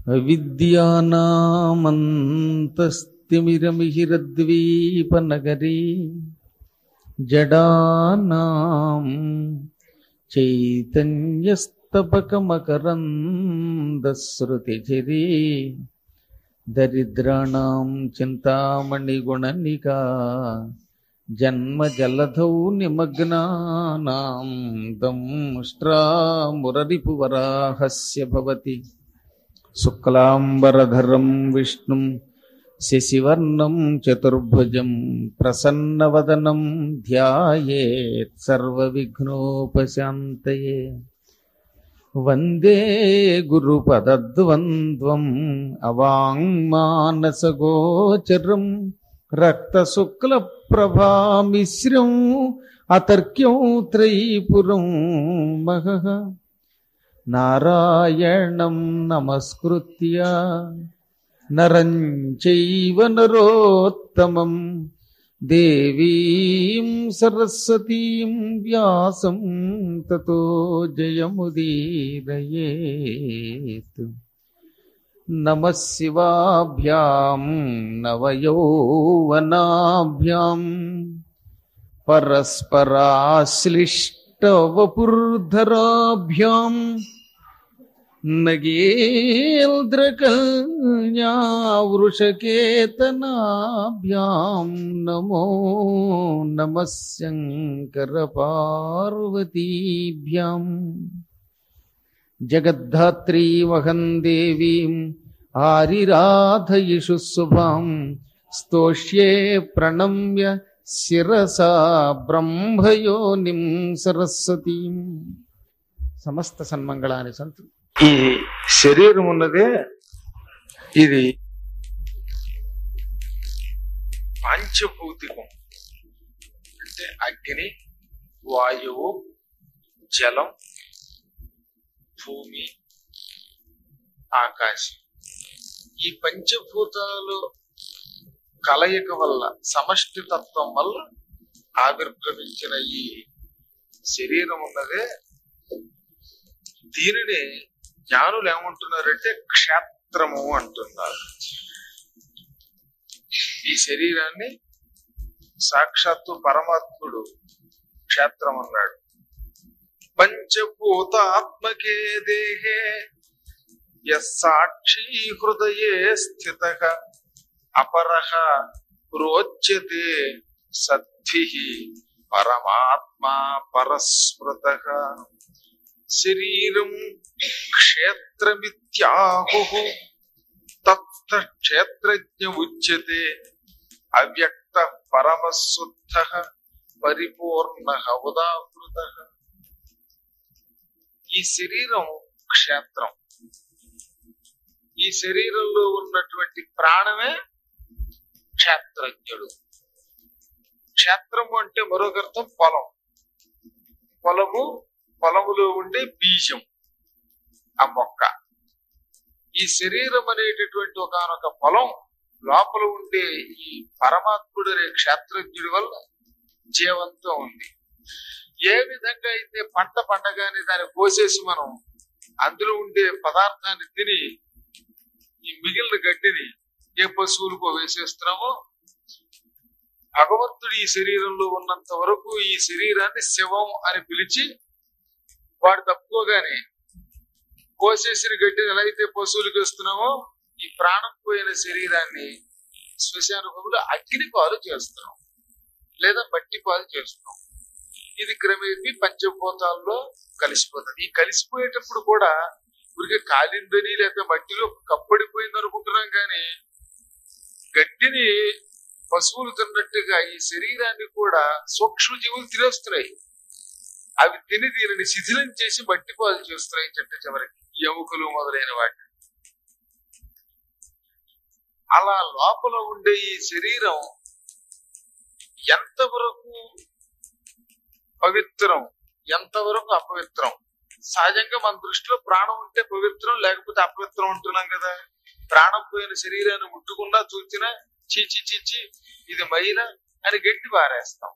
అవిద్యానామంతస్తిమిరమిహిరద్వీపనగరీ జడానాం చైతన్యస్తపకమకరందశ్రుతిచిరీ దరిద్రాణం చింతామణిగుణనికా జన్మజలధౌ నిమగ్నానాం దంష్ట్రామురరిపువరాహస్య భవతి శుక్లాంబరధరం విష్ణుం శశివర్ణం చతుర్భుజం ప్రసన్నవదనం ధ్యాయేత్ సర్వవిఘ్నోపశాంతయే వందే గురుపదద్వంద్వం అవాంగ్మానసగోచరం రక్తశుక్లప్రభామిశ్రం అతర్క్యం త్రైపురం మహః నారాయణం నమస్కృత్య నరం చైవ నరోత్తమం దేవీం సరస్వతీం వ్యాసం తతో జయముదీరయేత్ నమ శివాభ్యాం నవయౌవనాభ్యాం పరస్పరాశ్లిష్టవపుర్ధరాభ్యాం నగేంద్రకల్యావృషకేతనాభ్యాం నమో నమ శంకరపార్వతీభ్యాం జగద్ధాత్రీ వహం దేవీం ఆరిరాధయిషు శుభాం స్తోష్యే ప్రణమ్య శిరసా బ్రహ్మయోనిం సరస్వతీం సమస్త సన్మంగళాని సంతు ఈ శరీరం ఉన్నదే ఇది పంచభౌతికం అంటే అగ్ని వాయువు జలం భూమి ఆకాశం ఈ పంచభూతాలు కలయిక వల్ల సమష్టి తత్వం వల్ల ఆవిర్భవించిన ఈ శరీరం ఉన్నదే దీనిని జ్ఞానులు ఏమంటున్నారంటే క్షేత్రము అంటున్నారు ఈ శరీరాన్ని సాక్షాత్తు పరమాత్ముడు క్షేత్రం అన్నాడు పంచభూతాత్మకే దేహే సాక్షి హృదయే స్థిత అపరహ ప్రోచ్యతే సద్భి పరమాత్మా పరస్మృత శరీరం క్షేత్రమిత్యాహు తత్క్షేత్రజ్ఞ ఉచ్యతే అవ్యక్త పరమశుద్ధ పరిపూర్ణ ఉదాహృత ఈ శరీరం క్షేత్రం ఈ శరీరంలో ఉన్నటువంటి ప్రాణమే క్షేత్రజ్ఞుడు క్షేత్రము అంటే మరొక అర్థం పొలం పొలము పొలములో ఉండే బీజం ఆ మొక్క ఈ శరీరం అనేటటువంటి ఒకనొక పొలం లోపల ఉండే ఈ పరమాత్ముడు అనే క్షేత్రజ్ఞుడి వల్ల జీవంతో ఉంది ఏ విధంగా అయితే పంట పండగానే దాన్ని కోసేసి మనం అందులో ఉండే పదార్థాన్ని తిని ఈ మిగిలిన గడ్డిని ఏ పశువులకు వేసేస్తున్నామో భగవంతుడు ఈ శరీరంలో ఉన్నంత వరకు ఈ శరీరాన్ని శివం అని పిలిచి వాడు తప్పుకోగానే కోసేసిన గడ్డిని ఎలా అయితే పశువులకు వేస్తున్నామో ఈ ప్రాణం పోయిన శరీరాన్ని శ్మశాన భూమిలో అగ్ని పాలు చేస్తున్నాం లేదా మట్టి పాలు చేస్తున్నాం ఇది క్రమేపీ పంచభూతాల్లో కలిసిపోతుంది ఈ కలిసిపోయేటప్పుడు కూడా ఊరికే కాలిందని లేదా మట్టిలో కప్పడిపోయింది అనుకుంటున్నాం కానీ గడ్డిని పశువులు తిన్నట్టుగా ఈ శరీరాన్ని కూడా సూక్ష్మజీవులు తినేస్తున్నాయి అవి తిని దీనిని శిథిలం చేసి మట్టి పాలు చేస్తున్నాయి చెట్ట చివరికి ఎముకలు మొదలైన వాటి అలా లోపల ఉండే ఈ శరీరం ఎంతవరకు పవిత్రం ఎంతవరకు అపవిత్రం సహజంగా మన దృష్టిలో ప్రాణం ఉంటే పవిత్రం లేకపోతే అపవిత్రం ఉంటున్నాం కదా ప్రాణం పోయిన శరీరాన్ని ముట్టుకున్నా చూచినా చీచి చీచి ఇది మైల అని గట్టి పారేస్తాం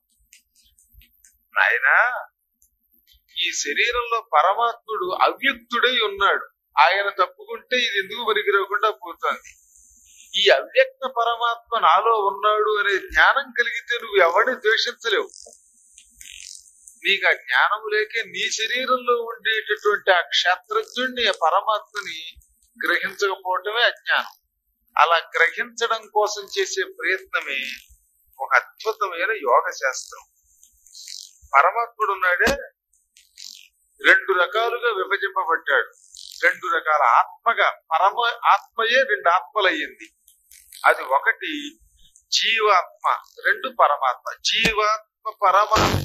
నాయనా ఈ శరీరంలో పరమాత్ముడు అవ్యక్తుడై ఉన్నాడు ఆయన తప్పుకుంటే ఇది ఎందుకు పనికిరకుండా పోతుంది ఈ అవ్యక్త పరమాత్మ నాలో ఉన్నాడు అనే జ్ఞానం కలిగితే నువ్వు ఎవరిని ద్వేషించలేవు నీకు ఆ జ్ఞానం లేకే నీ శరీరంలో ఉండేటటువంటి ఆ క్షేత్రజ్ఞుణ్ణి ఆ పరమాత్మని గ్రహించకపోవటమే అజ్ఞానం అలా గ్రహించడం కోసం చేసే ప్రయత్నమే ఒక అద్భుతమైన యోగ శాస్త్రం పరమాత్ముడు ఉన్నాడే రెండు రకాలుగా విభజింపబడ్డాడు రెండు రకాల ఆత్మగా పరమ ఆత్మయే రెండు ఆత్మలయ్యింది అది ఒకటి జీవాత్మ రెండు పరమాత్మ జీవాత్మ పరమాత్మ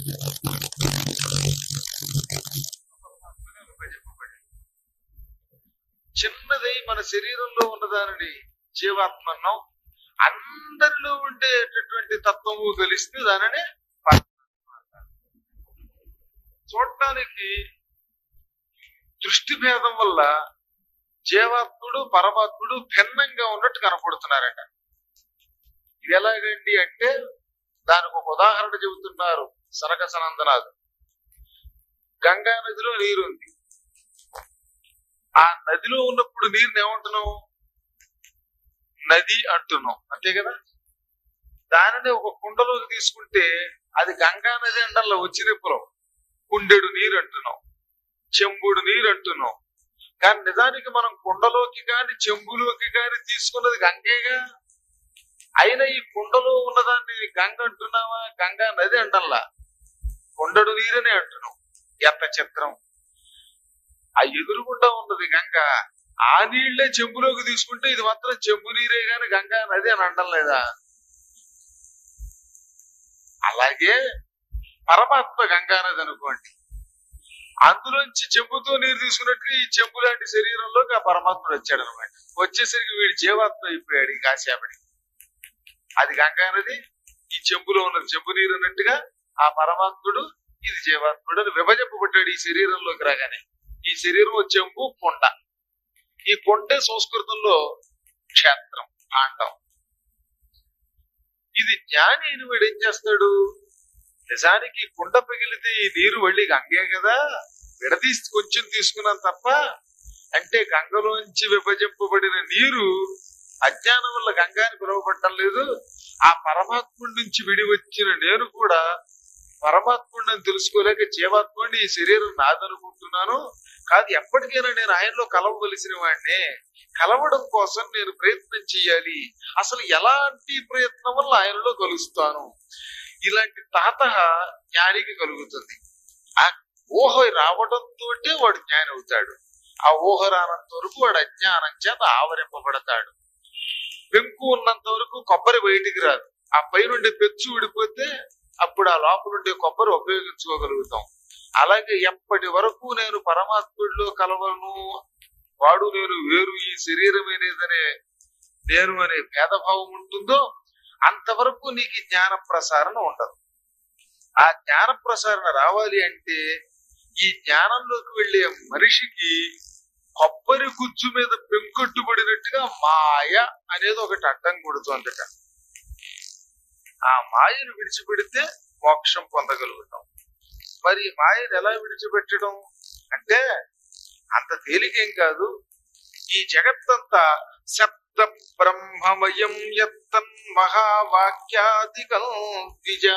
విభజింపబడింది. చిన్నదై మన శరీరంలో ఉన్నదానిని జీవాత్మ అన్నాం అందరిలో ఉండేటటువంటి తత్వము కలిస్తే దానిని పరమాత్మ అంటారు. చూడటానికి దృష్టి భేదం వల్ల జీవాత్ముడు పరమాత్ముడు భిన్నంగా ఉన్నట్టు కనపడుతున్నారట ఇది ఎలాగండి అంటే దానికి ఒక ఉదాహరణ చెబుతున్నారు సనక సనందనాథ్ గంగా నదిలో నీరుంది ఆ నదిలో ఉన్నప్పుడు నీరుని ఏమంటున్నాం నది అంటున్నాం అంతే కదా దానిని ఒక కుండలోకి తీసుకుంటే అది గంగా నది అండల్లో వచ్చినప్పుడు కుండెడు నీరు అంటున్నాం చెంబుడు నీరు అంటున్నాం కానీ నిజానికి మనం కుండలోకి కాని చెంబులోకి కాని తీసుకున్నది గంగేగా అయినా ఈ కుండలో ఉన్నదాన్ని గంగ అంటున్నావా గంగా నది అంటల్లా కుండడు నీరనే అంటున్నాం ఎంత చిత్రం ఆ ఎదురుగుండా ఉన్నది గంగ ఆ నీళ్లే చెంబులోకి తీసుకుంటే ఇది మాత్రం చెంబు నీరే గాని గంగా నది అని అంటం లేదా అలాగే పరమాత్మ గంగా నది అనుకోండి అందులోంచి చెంబుతో నీరు తీసుకున్నట్టు ఈ చెంబు లాంటి శరీరంలోకి ఆ పరమాత్ముడు వచ్చాడు అనమాట వచ్చేసరికి వీడి జీవాత్మ అయిపోయాడు ఈ కాసేపడి అది గంగా నది ఈ చెంబులో ఉన్నది చెంబు నీరు అన్నట్టుగా ఆ పరమాత్ముడు ఇది జీవాత్ముడు అని విభజింపబడ్డాడు ఈ శరీరంలోకి రాగానే ఈ శరీరం ఓ చెంబు కొండ ఈ కొండే సంస్కృతంలో క్షేత్రం ఆండం ఇది జ్ఞాని అయిన వీడు ఏం చేస్తాడు నిజానికి కుండ పగిలితే ఈ నీరు మళ్ళీ గంగే కదా విడదీసి కొంచెం తీసుకున్నాం తప్ప అంటే గంగలోంచి విభజింపబడిన నీరు అజ్ఞానం వల్ల గంగాని పిలువబడటం లేదు ఆ పరమాత్ముడి నుంచి విడి వచ్చిన నేను కూడా పరమాత్ముడిని తెలుసుకోలేక జీవాత్ముడిని ఈ శరీరం నాదనుకుంటున్నాను కాదు ఎప్పటికైనా నేను ఆయనలో కలవవలసిన వాడినే కలవడం కోసం నేను ప్రయత్నం చేయాలి అసలు ఎలాంటి ప్రయత్నం వల్ల ఆయనలో కలుస్తాను ఇలాంటి తాత జ్ఞానికి కలుగుతుంది ఆ ఊహ రావడంతో వాడు జ్ఞాని అవుతాడు ఆ ఊహ రానంత వరకు వాడు అజ్ఞానం చేత ఆవరింపబడతాడు పెంకు ఉన్నంత వరకు కొబ్బరి బయటికి రాదు ఆ పైనుండి పెచ్చు ఊడిపోతే అప్పుడు ఆ లోపల ఉండే కొబ్బరి ఉపయోగించుకోగలుగుతాం అలాగే ఎప్పటి వరకు నేను పరమాత్ముడిలో కలవను వాడు నేను వేరు ఈ శరీరమేనేదనే నేను అనే భేదభావం ఉంటుందో అంతవరకు నీకు ఈ జ్ఞాన ప్రసారణ ఉండదు ఆ జ్ఞాన ప్రసారణ రావాలి అంటే ఈ జ్ఞానంలోకి వెళ్ళే మనిషికి కొబ్బరి గుజ్జు మీద పెంకొట్టుబడినట్టుగా మాయ అనేది ఒకటి అడ్డం కొడుతోందట ఆ మాయను విడిచిపెడితే మోక్షం పొందగలుగుతాం మరి ఈ మాయను ఎలా విడిచిపెట్టడం అంటే అంత తేలికేం కాదు ఈ జగత్తంతా శబ్ద బ్రహ్మమయం యత్తన్ మహావాక్యాదికం ద్విజ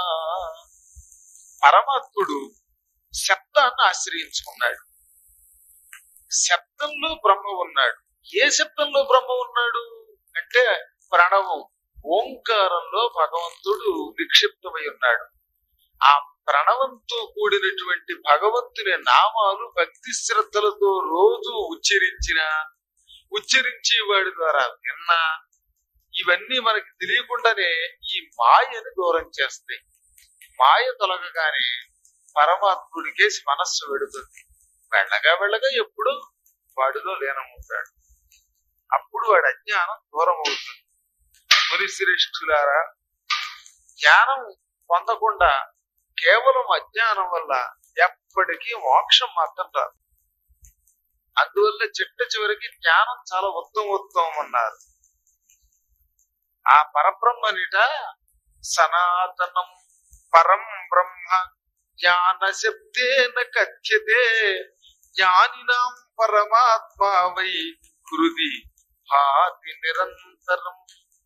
పరమాత్ముడు శబ్దాన్ని ఆశ్రయించుకున్నాడు శబ్దంలో బ్రహ్మ ఉన్నాడు ఏ శబ్దంలో బ్రహ్మ ఉన్నాడు అంటే ప్రణవం ఓంకారంలో భగవంతుడు నిక్షిప్తమై ఉన్నాడు ఆ ప్రణవంతో కూడినటువంటి భగవంతుని నామాలు భక్తి శ్రద్ధలతో రోజు ఉచ్చరించిన ఉచ్చరించేవాడి ద్వారా విన్నా ఇవన్నీ మనకి తెలియకుండానే ఈ మాయని దూరం చేస్తాయి మాయ తొలగగానే పరమాత్ముడికేసి మనస్సు వెడుతుంది వెళ్ళగా వెళ్ళగా ఎప్పుడు వాడిలో లీనమవుతాడు అప్పుడు వాడి అజ్ఞానం దూరం అవుతుంది మునిశ్రేష్ఠులారా జ్ఞానం పొందకుండా కేవలం అజ్ఞానం వల్ల ఎప్పటికీ మోక్షం మాత్రం రాదు అందువల్ల చిట్ట చివరికి జ్ఞానం చాలా ఉత్తమ ఉత్తమం అన్నారు ఆ పరబ్రహ్మనిట సనాతనం పరం బ్రహ్మ జ్ఞాన శబ్దేన కథ్యతే జ్ఞానినాం పరమాత్మా వై హృది భాతి నిరంతరం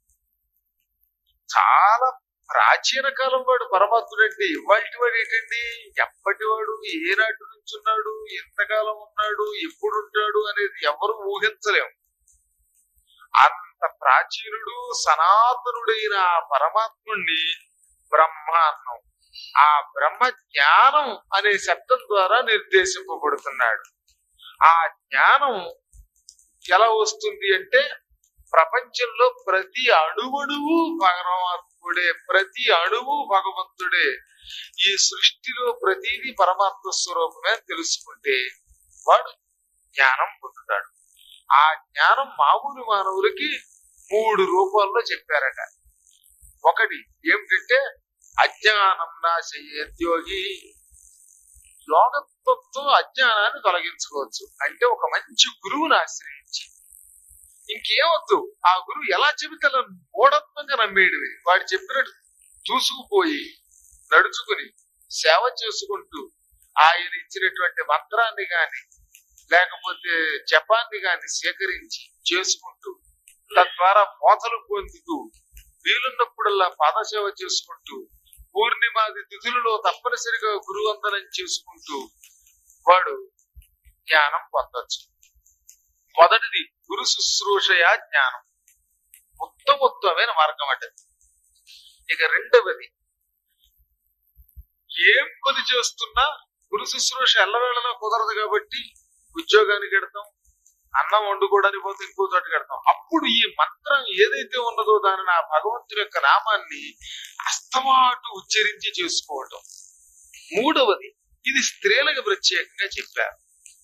చాలా ప్రాచీన కాలం వాడు పరమాత్ముడు అంటే ఇవాటి వాడు ఏంటండి ఎప్పటి వాడు ఏనాటి నుంచి ఉన్నాడు ఎంతకాలం ఉన్నాడు ఎప్పుడు ఉంటాడు అనేది ఎవరు ఊహించలేము అంత ప్రాచీనుడు సనాతనుడైన ఆ పరమాత్ముణ్ణి బ్రహ్మ అన్నాం ఆ బ్రహ్మ జ్ఞానం అనే శబ్దం ద్వారా నిర్దేశింపబడుతున్నాడు ఆ జ్ఞానం ఎలా వస్తుంది అంటే ప్రపంచంలో ప్రతి అణువణువు పరమాత్ముడే ప్రతి అణువు భగవంతుడే ఈ సృష్టిలో ప్రతిదీ పరమాత్మ స్వరూపమే అని తెలుసుకుంటే వాడు జ్ఞానం పొందుతాడు ఆ జ్ఞానం మామూలు మానవులకి మూడు రూపాల్లో చెప్పారట ఒకటి ఏమిటంటే అజ్ఞానం నాశయోగి యోగత్వంతో అజ్ఞానాన్ని తొలగించుకోవచ్చు అంటే ఒక మంచి గురువుని ఆశ్రయించి ఇంకేమొద్దు ఆ గురువు ఎలా చెబితే అలా మూఢత్వంగా నమ్మేడివి వాడు చెప్పినట్టు చూసుకుపోయి నడుచుకుని సేవ చేసుకుంటూ ఆయన ఇచ్చినటువంటి మంత్రాన్ని గాని లేకపోతే జపాన్ని గాని సేకరించి చేసుకుంటూ తద్వారా మోతలు పొందుతూ వీలున్నప్పుడల్లా పాదసేవ చేసుకుంటూ పూర్ణిమాది తిథులలో తప్పనిసరిగా గురువందనం చేసుకుంటూ వాడు జ్ఞానం పొందొచ్చు మొదటిది గురు శుశ్రూషయ జ్ఞానం ఉత్తమోత్తమైన మార్గం అంటే ఇక రెండవది ఏం పని చేస్తున్నా గురు శుశ్రూష ఎల్లవేళలా కుదరదు కాబట్టి ఉద్యోగానికి వెడతాం అన్నం వండుకోవడానికి పోతే ఇంకో చోట కడతాం అప్పుడు ఈ మంత్రం ఏదైతే ఉన్నదో దానిని ఆ భగవంతుడి యొక్క నామాన్ని అస్తమాటు ఉచ్చరించి చేసుకోవటం మూడవది ఇది స్త్రీలకు ప్రత్యేకంగా చెప్పారు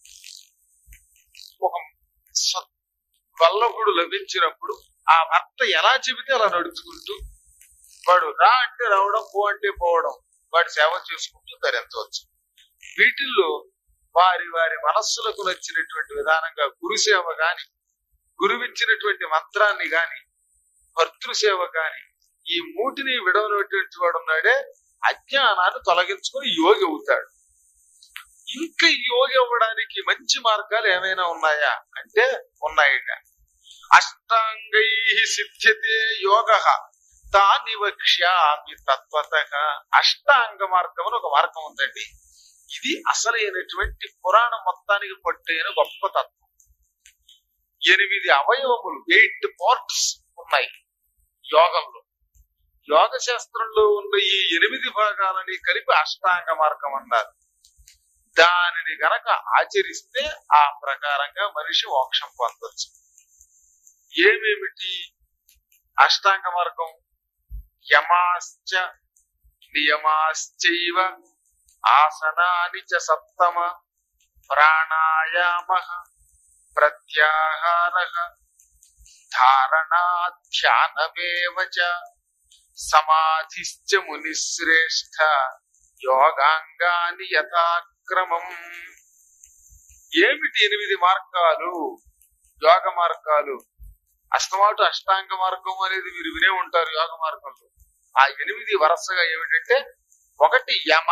ఒక స- వల్లభుడు లభించినప్పుడు ఆ భర్త ఎలా చెబితే అలా నడుచుకుంటూ వాడు రా అంటే రావడం పో అంటే పోవడం వాడి సేవ చేసుకుంటూ ధరించవచ్చు వీటిల్లో వారి వారి మనస్సులకు నచ్చినటువంటి విధానంగా గురుసేవ గాని గురువిచ్చినటువంటి మంత్రాన్ని గాని భర్తృసేవ గాని ఈ మూటిని విడవనటువంటి వాడు ఉన్నాడే అజ్ఞానాన్ని తొలగించుకొని యోగి అవుతాడు ఇంకా ఈ యోగి అవ్వడానికి మంచి మార్గాలు ఏమైనా ఉన్నాయా అంటే ఉన్నాయట అష్టాంగై సిద్ధ్యతే యోగ తాని వక్ష్యామి తత్వత అష్టాంగ మార్గం అని ఒక మార్గం ఉందండి ఇది అసలైనటువంటి పురాణం మొత్తానికి పట్టైన గొప్ప తత్వం ఎనిమిది అవయవములు ఎయిట్ పార్ట్స్ ఉన్నాయి యోగంలో యోగ శాస్త్రంలో ఉన్న ఈ ఎనిమిది భాగాలని కలిపి అష్టాంగ మార్గం అన్నారు దానిని గనక ఆచరిస్తే ఆ ప్రకారంగా మనిషి మోక్షం పొందొచ్చు ఏమేమిటి అష్టాంగ మార్గం యమాశ్చ నియమాశ్చైవ ఆసనాని చ సప్తమ ప్రాణాయామ ప్రత్యాహార ధారణా ధ్యానమేవ చ సమాధిశ్చ మునిశ్రేష్ఠ యోగాంగాని యథాక్రమం ఏమిటి ఎనిమిది మార్గాలు యోగ మార్గాలు అష్టమాటు అష్టాంగ మార్గం అనేది మీరు వినే ఉంటారు యోగ మార్గంలో ఆ ఎనిమిది వరుసగా ఏమిటంటే ఒకటి యమ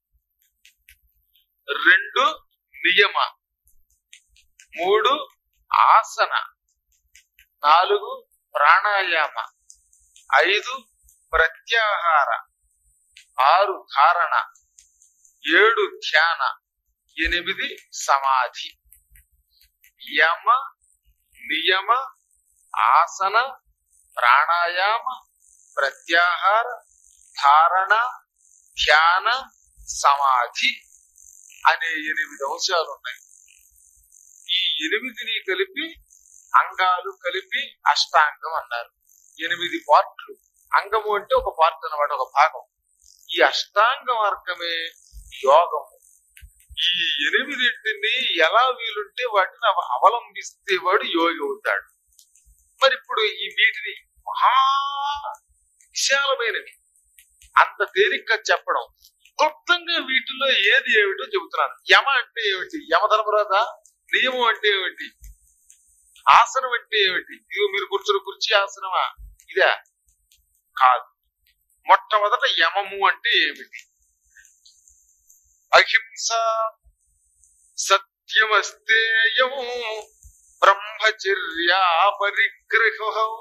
రెండు నియమ మూడు ఆసన నాలుగు ప్రాణాయామ ఐదు ప్రత్యాహార ఆరు ధారణ ఏడు ధ్యాన ఎనిమిది సమాధి యమ నియమ ఆసన ప్రాణాయామ ప్రత్యాహార ధారణ ధ్యాన సమాధి అనే ఎనిమిది అంశాలు ఉన్నాయి ఈ ఎనిమిదిని కలిపి అంగాలు కలిపి అష్టాంగం అన్నారు ఎనిమిది పార్ట్లు అంగము అంటే ఒక పార్ట్ అన్నమాట ఒక భాగం ఈ అష్టాంగ మార్గమే యోగము ఈ ఎనిమిదింటిని ఎలా వీలుంటే వాటిని అవ- అవలంబిస్తే వాడు యోగి అవుతాడు మరి ఇప్పుడు ఈ వీటిని మహా విశాలమైనవి అంత తేలిగ్గా చెప్పడం క్లుప్తంగా వీటిలో ఏది ఏమిటో చెబుతున్నాను యమ అంటే ఏమిటి యమ ధర్మరాజా నియమం అంటే ఏమిటి ఆసనం అంటే ఏమిటి ఇదిగో మీరు కూర్చున్న కుర్చీ ఆసనమా ఇదే కాదు మొట్టమొదట యమము అంటే ఏమిటి అహింస సత్యమస్తేయం బ్రహ్మచర్యా పరిగ్రహ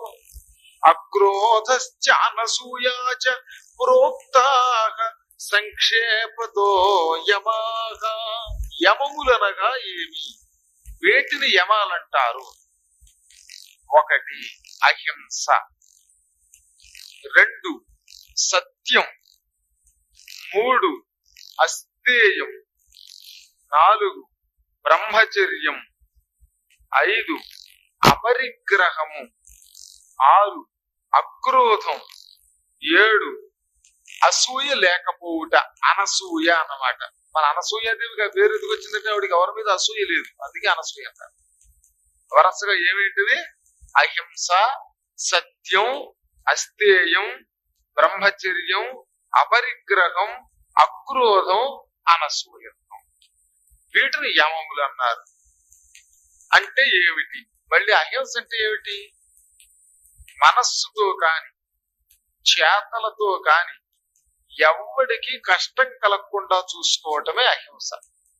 అక్రోధశ్చానసూయా చ ప్రోక్తా సంక్షేపతో యమాహ యమములనగా ఏమి వేటిని యమాలంటారు ఒకటి అహింస రెండు సత్యం మూడు అస్తేయం నాలుగు బ్రహ్మచర్యం ఐదు అపరిగ్రహము ఆరు అక్రోధం ఏడు అసూయ లేకపోవుట అనసూయ అన్నమాట మన అనసూయదేవిగా పేరు ఎందుకు వచ్చిందంటే ఆవిడకి ఎవరి మీద అసూయ లేదు అందుకే అనసూయ అంటారు వరసగా ఏమేంటివి అహింస సత్యం అస్తేయం బ్రహ్మచర్యం అపరిగ్రహం అక్రోధం అనసూయత్వం వీటిని యమములు అన్నారు అంటే ఏమిటి మళ్ళీ అహింస అంటే ఏమిటి మనస్సుతో కాని చేతలతో కాని ఎవ్వడికి కష్టం కలగకుండా చూసుకోవటమే అహింస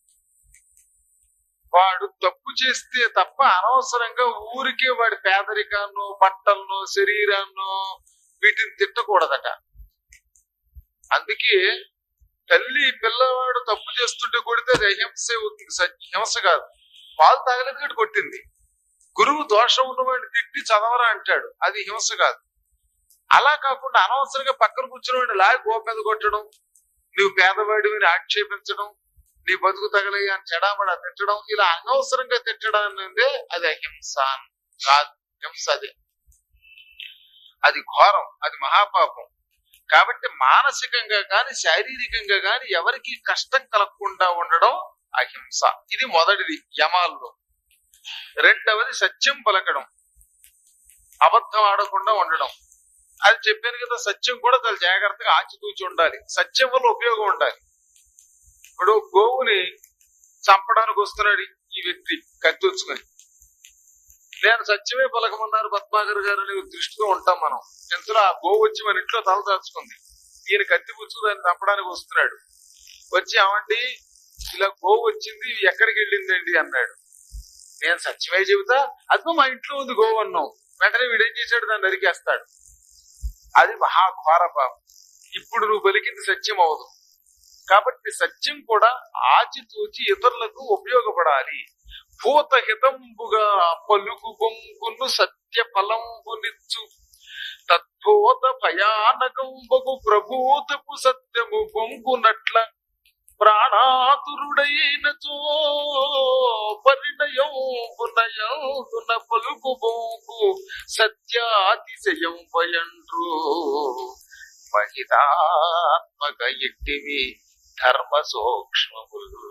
వాడు తప్పు చేస్తే తప్ప అనవసరంగా ఊరికే వాడి పేదరికాన్నో బట్టలను శరీరాన్నో వీటిని తిట్టకూడదట అందుకే తల్లి పిల్లవాడు తప్పు చేస్తుంటే కొడితే అది అహింసే అవుతుంది స- హింస కాదు పాలు తాగలేదు కాబట్టి కొట్టింది గురువు దోషం ఉన్నవాడిని తిట్టి చదవరా అంటాడు అది హింస కాదు అలా కాకుండా అనవసరంగా పక్కన కూర్చుని లాగి గోపెద కొట్టడం నువ్వు పేదవాడిని ఆక్షేపించడం నీ బతుకు తగలే అని చెడామడా తిట్టడం ఇలా అనవసరంగా తిట్టడం అనేది అది అహింస కాదు హింస అది అది ఘోరం అది మహాపాపం కాబట్టి మానసికంగా గాని శారీరకంగా గాని ఎవరికి కష్టం కలగకుండా ఉండడం అహింస ఇది మొదటిది యమాల్లో రెండవది సత్యం పలకడం అబద్ధం ఆడకుండా ఉండడం అది చెప్పాను కదా సత్యం కూడా చాలా జాగ్రత్తగా ఆచితూచి ఉండాలి సత్యం వల్ల ఉపయోగం ఉండాలి ఇప్పుడు గోవుని చంపడానికి వస్తున్నాడు ఈ వ్యక్తి కత్తిచ్చుకొని నేను సత్యమే పలకమన్నారు పద్మాకర్ గారు అనే దృష్టిలో ఉంటాం మనం ఎంతలో ఆ గోవు వచ్చి మన ఇంట్లో తల దాచుకుంది ఈయన కత్తి పుచ్చుకు దాన్ని చంపడానికి వస్తున్నాడు వచ్చి ఏమండి ఇలా గోవు వచ్చింది ఎక్కడికి వెళ్ళిందండి అన్నాడు నేను సత్యమే చెబుతా అదిగో మా ఇంట్లో ఉంది గోవు అన్నాం వెంటనే వీడేం చేశాడు దాన్ని నరికేస్తాడు అది మహాఘోర పాపం ఇప్పుడు నువ్వు పలికింది సత్యం అవదు కాబట్టి సత్యం కూడా ఆచితూచి ఇతరులకు ఉపయోగపడాలి భూత హితంబుగా పలుకు బొంగును సత్య ఫలంబునిచ్చు తద్భూత భయానకంబగు ప్రభూతపు సత్యము బొంగునట్ల ప్రాణాతురుడైనచో పరిణయం పునయందున పలుకు బొంగు సత్యాతిశయం భయండ్రు మహితాత్మక ఎట్టివి ధర్మ సూక్ష్మములు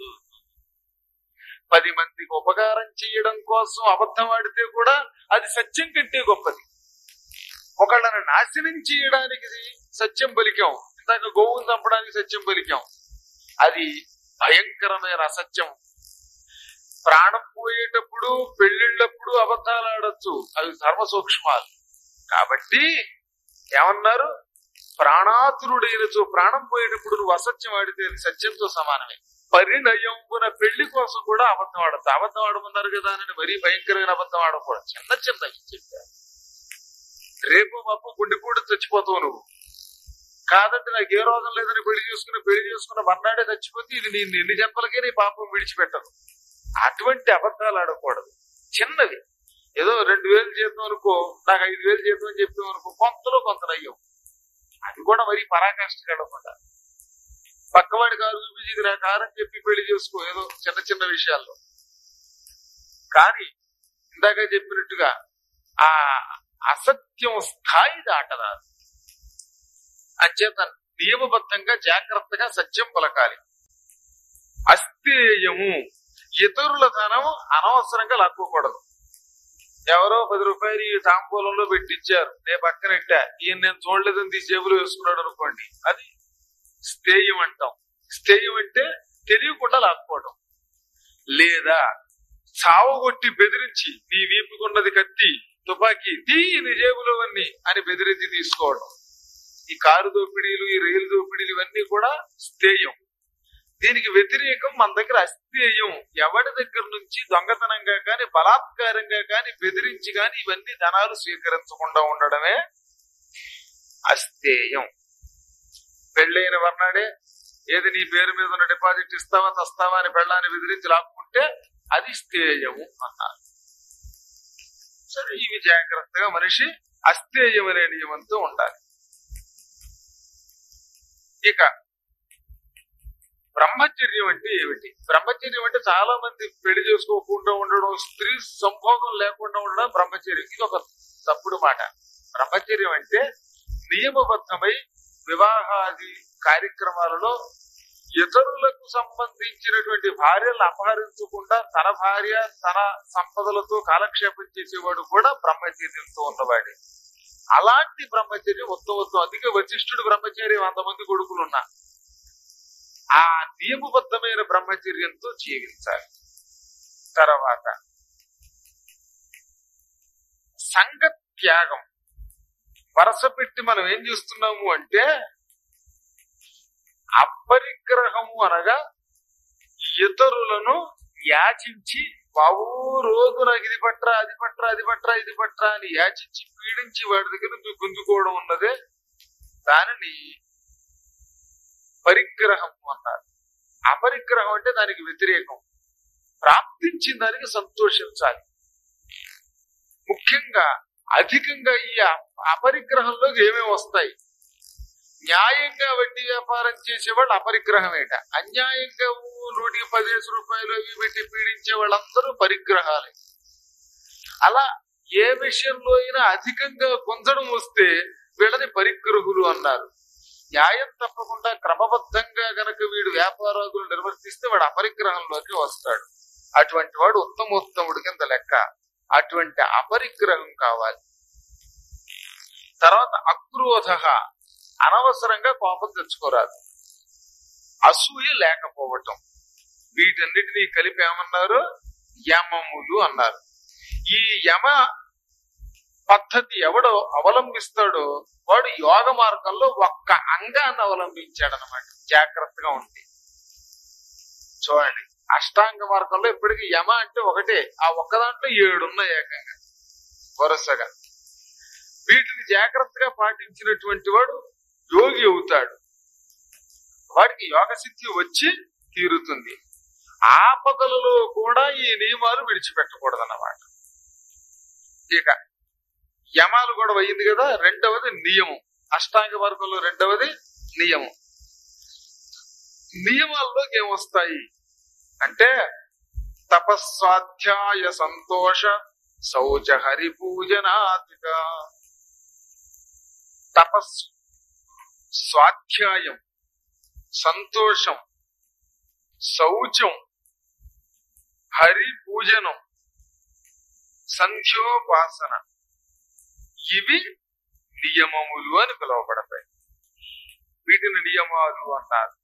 పది మందికి ఉపకారం చేయడం కోసం అబద్ధం ఆడితే కూడా అది సత్యం కంటే గొప్పది ఒకళ్ళని నాశనం చేయడానికి సత్యం పలికాం ఇందాక గోవును చంపడానికి సత్యం పలికాం అది భయంకరమైన అసత్యం ప్రాణం పోయేటప్పుడు పెళ్లిళ్ళప్పుడు అబద్ధాలు ఆడొచ్చు అవి ధర్మ సూక్ష్మాలు కాబట్టి ఏమన్నారు ప్రాణాతురుడైనచో ప్రాణం పోయేటప్పుడు నువ్వు అసత్యం ఆడితే అది సత్యంతో సమానమే పరిణయంపున పెళ్లి కోసం కూడా అబద్ధం ఆడద్దు అబద్ధం ఆడమన్నారు కదా అని మరీ భయంకరమైన అబద్ధం ఆడకూడదు చిన్న చిన్నవి చెప్పారు రేపు మాపు గుండెపూడి చచ్చిపోతావు నువ్వు కాదంటే నాకు ఏ రోగం లేదని పెళ్లి చేసుకుని పెళ్లి చేసుకున్న మర్నాడే చచ్చిపోతే ఇది నీ ఎన్ని జన్మలకే నీ పాపం విడిచిపెట్టదు అటువంటి అబద్ధాలు ఆడకూడదు చిన్నవి ఏదో రెండు వేలు జీతం అనుకో నాకు ఐదు వేలు జీతం అని చెప్పాం అనుకో కొంతలో కొంత అయ్యాం అది కూడా మరీ పరాకాష్ట కడకుండా పక్కవాడి కారు చూపించి ఇది నా కారు అని చెప్పి పెళ్లి చేసుకో ఏదో చిన్న చిన్న విషయాల్లో కానీ ఇందాక చెప్పినట్టుగా ఆ అసత్యం స్థాయి దాటరాదు అంచేత నియమబద్ధంగా జాగ్రత్తగా సత్యం పలకాలి అస్థేయము ఇతరుల ధనం అనవసరంగా లాక్కోకూడదు ఎవరో పది రూపాయలు ఈ తాంబూలంలో పెట్టించారు నేను పక్కన పెట్టా ఈయన నేను చూడలేదని తీసి జేబులో వేసుకున్నాడు అనుకోండి అది స్థేయం అంటాం స్థేయం అంటే తెలియకుండా లాక్కోవడం లేదా చావగొట్టి బెదిరించి నీ వీపుకున్నది కత్తి తుపాకీ తీ నీ జేబులోవన్నీ అని బెదిరించి తీసుకోవడం ఈ కారు దోపిడీలు ఈ రైలు దోపిడీలు ఇవన్నీ కూడా స్థేయం దీనికి వ్యతిరేకం మన దగ్గర అస్థేయం ఎవడి దగ్గర నుంచి దొంగతనంగా కాని బలాత్కారంగా కాని బెదిరించి కాని ఇవన్నీ ధనాలు స్వీకరించకుండా ఉండడమే అస్థేయం పెళ్ళైన వర్ణాడే ఏది నీ పేరు మీద ఉన్న డిపాజిట్ ఇస్తావా తస్తావా అని పెళ్ళాన్ని బెదిరించి లాక్కుంటే అది స్థేయము అన్నారు సరే ఇవి జాగ్రత్తగా మనిషి అస్థేయం అనే నియమంతో ఉండాలి ఇక బ్రహ్మచర్యం అంటే ఏమిటి బ్రహ్మచర్యం అంటే చాలా మంది పెళ్లి చేసుకోకుండా ఉండడం స్త్రీ సంభోగం లేకుండా ఉండడం బ్రహ్మచర్యం ఇది ఒక తప్పుడు మాట బ్రహ్మచర్యం అంటే నియమబద్ధమై వివాహాది కార్యక్రమాలలో ఇతరులకు సంబంధించినటువంటి భార్యలను అపహరించకుండా తన భార్య తన సంపదలతో కాలక్షేపం చేసేవాడు కూడా బ్రహ్మచర్యంతో ఉన్నవాడే అలాంటి బ్రహ్మచర్యం ఉత్తమత్వం అందుకే వశిష్ఠుడు బ్రహ్మచర్యం వంద మంది కొడుకులున్నా ఆ నియమబద్ధమైన బ్రహ్మచర్యంతో జీవించాలి తర్వాత సంఘ త్యాగం వరస పెట్టి మనం ఏం చేస్తున్నాము అంటే అపరిగ్రహము అనగా ఇతరులను యాచించి బాబు రోజు నాకు ఇది పట్రా అది పట్రా అది పట్రా ఇది పట్రా అని యాచించి పీడించి వాడి దగ్గర నుంచి గుంజుకోవడం ఉన్నదే దానిని పరిగ్రహం అన్నారు అపరిగ్రహం అంటే దానికి వ్యతిరేకం ప్రాప్తించిన దానికి సంతోషించాలి ముఖ్యంగా అధికంగా ఈ అపరిగ్రహంలోకి ఏమేమి వస్తాయి న్యాయంగా వడ్డీ వ్యాపారం చేసేవాళ్ళు అపరిగ్రహమేట అన్యాయంగా ఊ నూటికి పదిహేను రూపాయలు ఇవి పెట్టి పీడించే వాళ్ళందరూ పరిగ్రహాలే అలా ఏ విషయంలో అయినా అధికంగా గుంజడం వస్తే వీళ్ళని పరిగ్రహులు అన్నారు న్యాయం తప్పకుండా క్రమబద్ధంగా గనక వీడు వ్యాపారాదులు నిర్వర్తిస్తే వాడు అపరిగ్రహంలోకి వస్తాడు అటువంటి వాడు ఉత్తమోత్తముడి కింద లెక్క అటువంటి అపరిగ్రహం కావాలి తర్వాత అక్రోధ అనవసరంగా కోపం తెచ్చుకోరాదు అసూయ లేకపోవటం వీటన్నిటినీ కలిపి ఏమన్నారు యమములు అన్నారు ఈ యమ పద్ధతి ఎవడో అవలంబిస్తాడో వాడు యోగ మార్గంలో ఒక్క అంగాన్ని అవలంబించాడనమాట జాగ్రత్తగా ఉంది చూడండి అష్టాంగ మార్గంలో ఇప్పటికి యమ అంటే ఒకటే ఆ ఒక్క దాంట్లో ఏడున్నాయి ఏకంగా వరుసగా వీటిని జాగ్రత్తగా పాటించినటువంటి వాడు యోగి అవుతాడు వాడికి యోగ సిద్ధి వచ్చి తీరుతుంది ఆపదలలో కూడా ఈ నియమాలు విడిచిపెట్టకూడదన్నమాట ఇక యమాలు కూడా అయింది కదా రెండవది నియమం అష్టాంగ వర్గంలో రెండవది నియమం నియమాల్లోకి ఏమొస్తాయి అంటే తపస్వాధ్యాయ సంతోష శౌచ హరి పూజనాదిక తపస్సు స్వాధ్యాయం సంతోషం శౌచం హరి పూజనం సంధ్యోపాసన ఇవి నియమములు అని పిలువబడతాయి వీటిని నియమాలు అన్నారు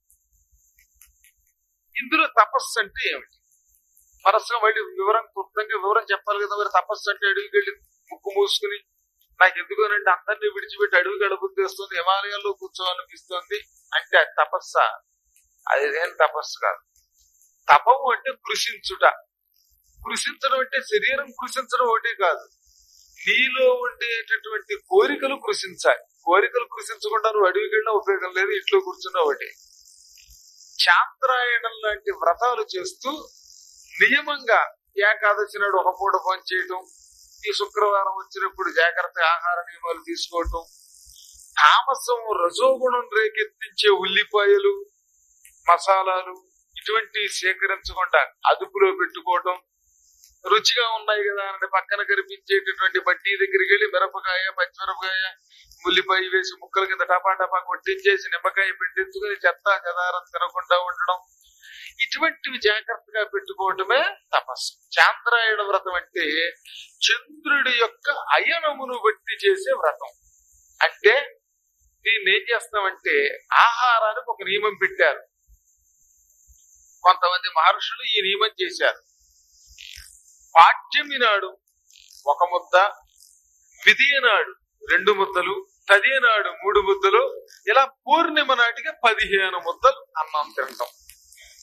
ఇందులో తపస్సు అంటే ఏమిటి మనసుగా మళ్ళీ వివరం క్లుప్తంగా వివరం చెప్పాలి కదా మరి తపస్సు అంటే అడవికి వెళ్ళి ముక్కు మూసుకుని నాకు ఎందుకోనంటే అందరినీ విడిచిపెట్టి అడవికి అడుగుద్ది వస్తుంది హిమాలయాల్లో కూర్చోవాలనిపిస్తుంది అంటే అది తపస్స అది ఏం తపస్సు కాదు తపము అంటే కృషించుట కృషించడం అంటే శరీరం కృషించడం ఒకటి కాదు నీలో ఉండేటటువంటి కోరికలు కృషించాలి కోరికలు కృషించకుండా నువ్వు అడవికి వెళ్ళినా ఉపయోగం లేదు ఇంట్లో కూర్చున్న ఒకటి చాంద్రాయణం లాంటి వ్రతాలు చేస్తూ నియమంగా ఏకాదశి నాడు ఒక పూట పని చేయటం ఈ శుక్రవారం వచ్చినప్పుడు జాగ్రత్త ఆహార నియమాలు తీసుకోవటం తామసం రజోగుణం రేకెత్తించే ఉల్లిపాయలు మసాలాలు ఇటువంటి సేకరించకుండా అదుపులో పెట్టుకోవటం రుచిగా ఉన్నాయి కదా అని పక్కన కనిపించేటటువంటి బట్టి దగ్గరికి వెళ్ళి మిరపకాయ పచ్చిమిరపకాయ ఉల్లిపాయ వేసి ముక్కల కింద టపా టపా కొట్టించేసి నిమ్మకాయ పెట్టించుకుని చెత్త చెదారం తినకుండా ఉండడం ఇటువంటివి జాగ్రత్తగా పెట్టుకోవటమే తపస్సు చాంద్రాయణ వ్రతం అంటే చంద్రుడి యొక్క అయనమును బట్టి చేసే వ్రతం అంటే దీన్ని ఏం చేస్తామంటే ఆహారానికి ఒక నియమం పెట్టారు కొంతమంది మహర్షులు ఈ నియమం చేశారు పాఠ్యమి నాడు ఒక ముద్ద విధియ నాడు రెండు ముద్దలు తదియ నాడు మూడు ముద్దలు ఇలా పూర్ణిమ నాటికి పదిహేను ముద్దలు అన్నం తింటాం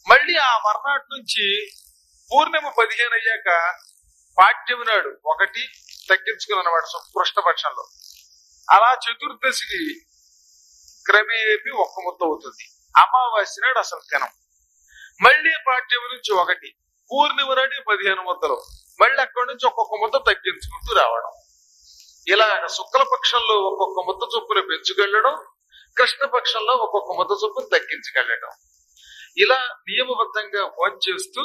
మళ్ళీ ఆ మర్నాటి నుంచి పూర్ణిమ పదిహేను అయ్యాక పాఠ్యమి నాడు ఒకటి తగ్గించుకుని అనమాట కృష్ణపక్షంలో అలా చతుర్దశికి క్రమేపీ ఒక్క ముద్ద అవుతుంది అమావాస్య నాడు అసలు తినం మళ్ళీ పాఠ్యమి నుంచి ఒకటి పూర్ణిమ నాటి పదిహేను ముద్దలు మళ్ళీ అక్కడి నుంచి ఒక్కొక్క ముద్ద తగ్గించుకుంటూ రావడం ఇలా శుక్లపక్షంలో ఒక్కొక్క ముద్ద చొప్పున పెంచుకెళ్ళడం కృష్ణపక్షంలో ఒక్కొక్క ముద్ద చొప్పున తగ్గించుకెళ్ళడం ఇలా నియమబద్ధంగా చేస్తూ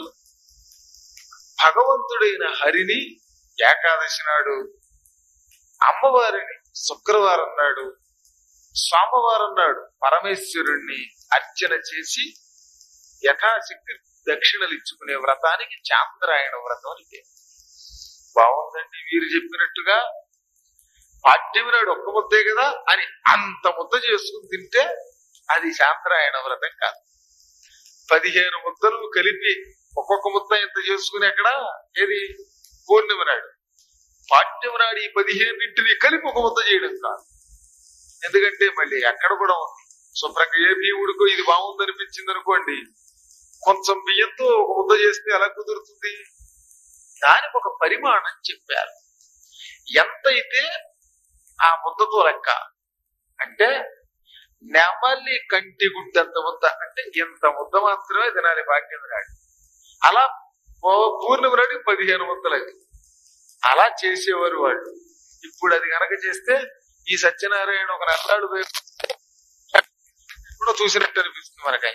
భగవంతుడైన హరిని ఏకాదశి నాడు అమ్మవారిని శుక్రవారం నాడు సోమవారం నాడు పరమేశ్వరుణ్ణి అర్చన చేసి యథాశక్తి దక్షిణలు ఇచ్చుకునే వ్రతానికి చాంద్రాయణ వ్రతం అని పేరు బాగుందండి వీరు చెప్పినట్టుగా పాఠ్యమి నాడు ఒక్క ముద్దే కదా అని అంత ముద్ద చేసుకుని తింటే అది చాంద్రాయణ వ్రతం కాదు పదిహేను ముద్దలు కలిపి ఒక్కొక్క ముద్ద ఇంత చేసుకుని అక్కడ ఏది పూర్ణిమ నాడు పాఠ్యమ నాడు ఈ పదిహేనింటిని కలిపి ఒక ముద్ద చేయడం కాదు ఎందుకంటే మళ్ళీ అక్కడ కూడా ఉంది శుభ్రంగా ఏ భీముడికో ఇది బాగుందనిపించింది అనుకోండి కొంచెం బియ్యంతో ఒక ముద్ద చేస్తే ఎలా కుదురుతుంది దానికి ఒక పరిమాణం చెప్పారు ఎంత అయితే ఆ ముద్దతో లెక్క అంటే నెమలి కంటి గుడ్డంత ముద్ద అంటే ఇంత ముద్ద మాత్రమే తినాలి భాగ్యం నాడు అలా పూ- పూర్ణిమ నాడు పదిహేను ముద్దలు అది అలా చేసేవారు వాళ్ళు ఇప్పుడు అది కనుక చేస్తే ఈ సత్యనారాయణ ఒక నల్లాడు ఇప్పుడు చూసినట్టు అనిపిస్తుంది మనకై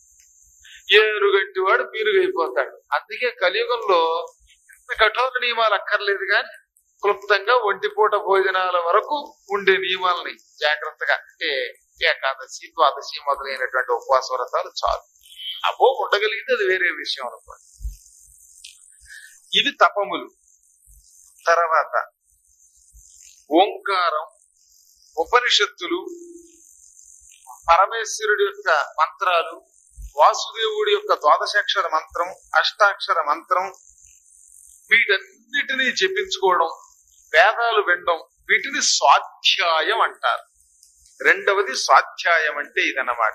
ఏరుగంటి వాడు పీరుగైపోతాడు అందుకే కలియుగంలో ఇంత కఠోర నియమాలు అక్కర్లేదు కానీ క్లుప్తంగా ఒంటిపూట భోజనాల వరకు ఉండే నియమాలని జాగ్రత్తగా అంటే ఏకాదశి ద్వాదశి మొదలైనటువంటి ఉపవాస వ్రతాలు చాలు అబ్బో ఉండగలిగితే అది వేరే విషయం అనుకోండి ఇవి తపములు తర్వాత ఓంకారం ఉపనిషత్తులు పరమేశ్వరుడి యొక్క మంత్రాలు వాసుదేవుడి యొక్క ద్వాదశాక్షర మంత్రం అష్టాక్షర మంత్రం వీటన్నిటినీ చెప్పించుకోవడం వేదాలు వినడం వీటిని స్వాధ్యాయం అంటారు రెండవది స్వాధ్యాయం అంటే ఇదన్నమాట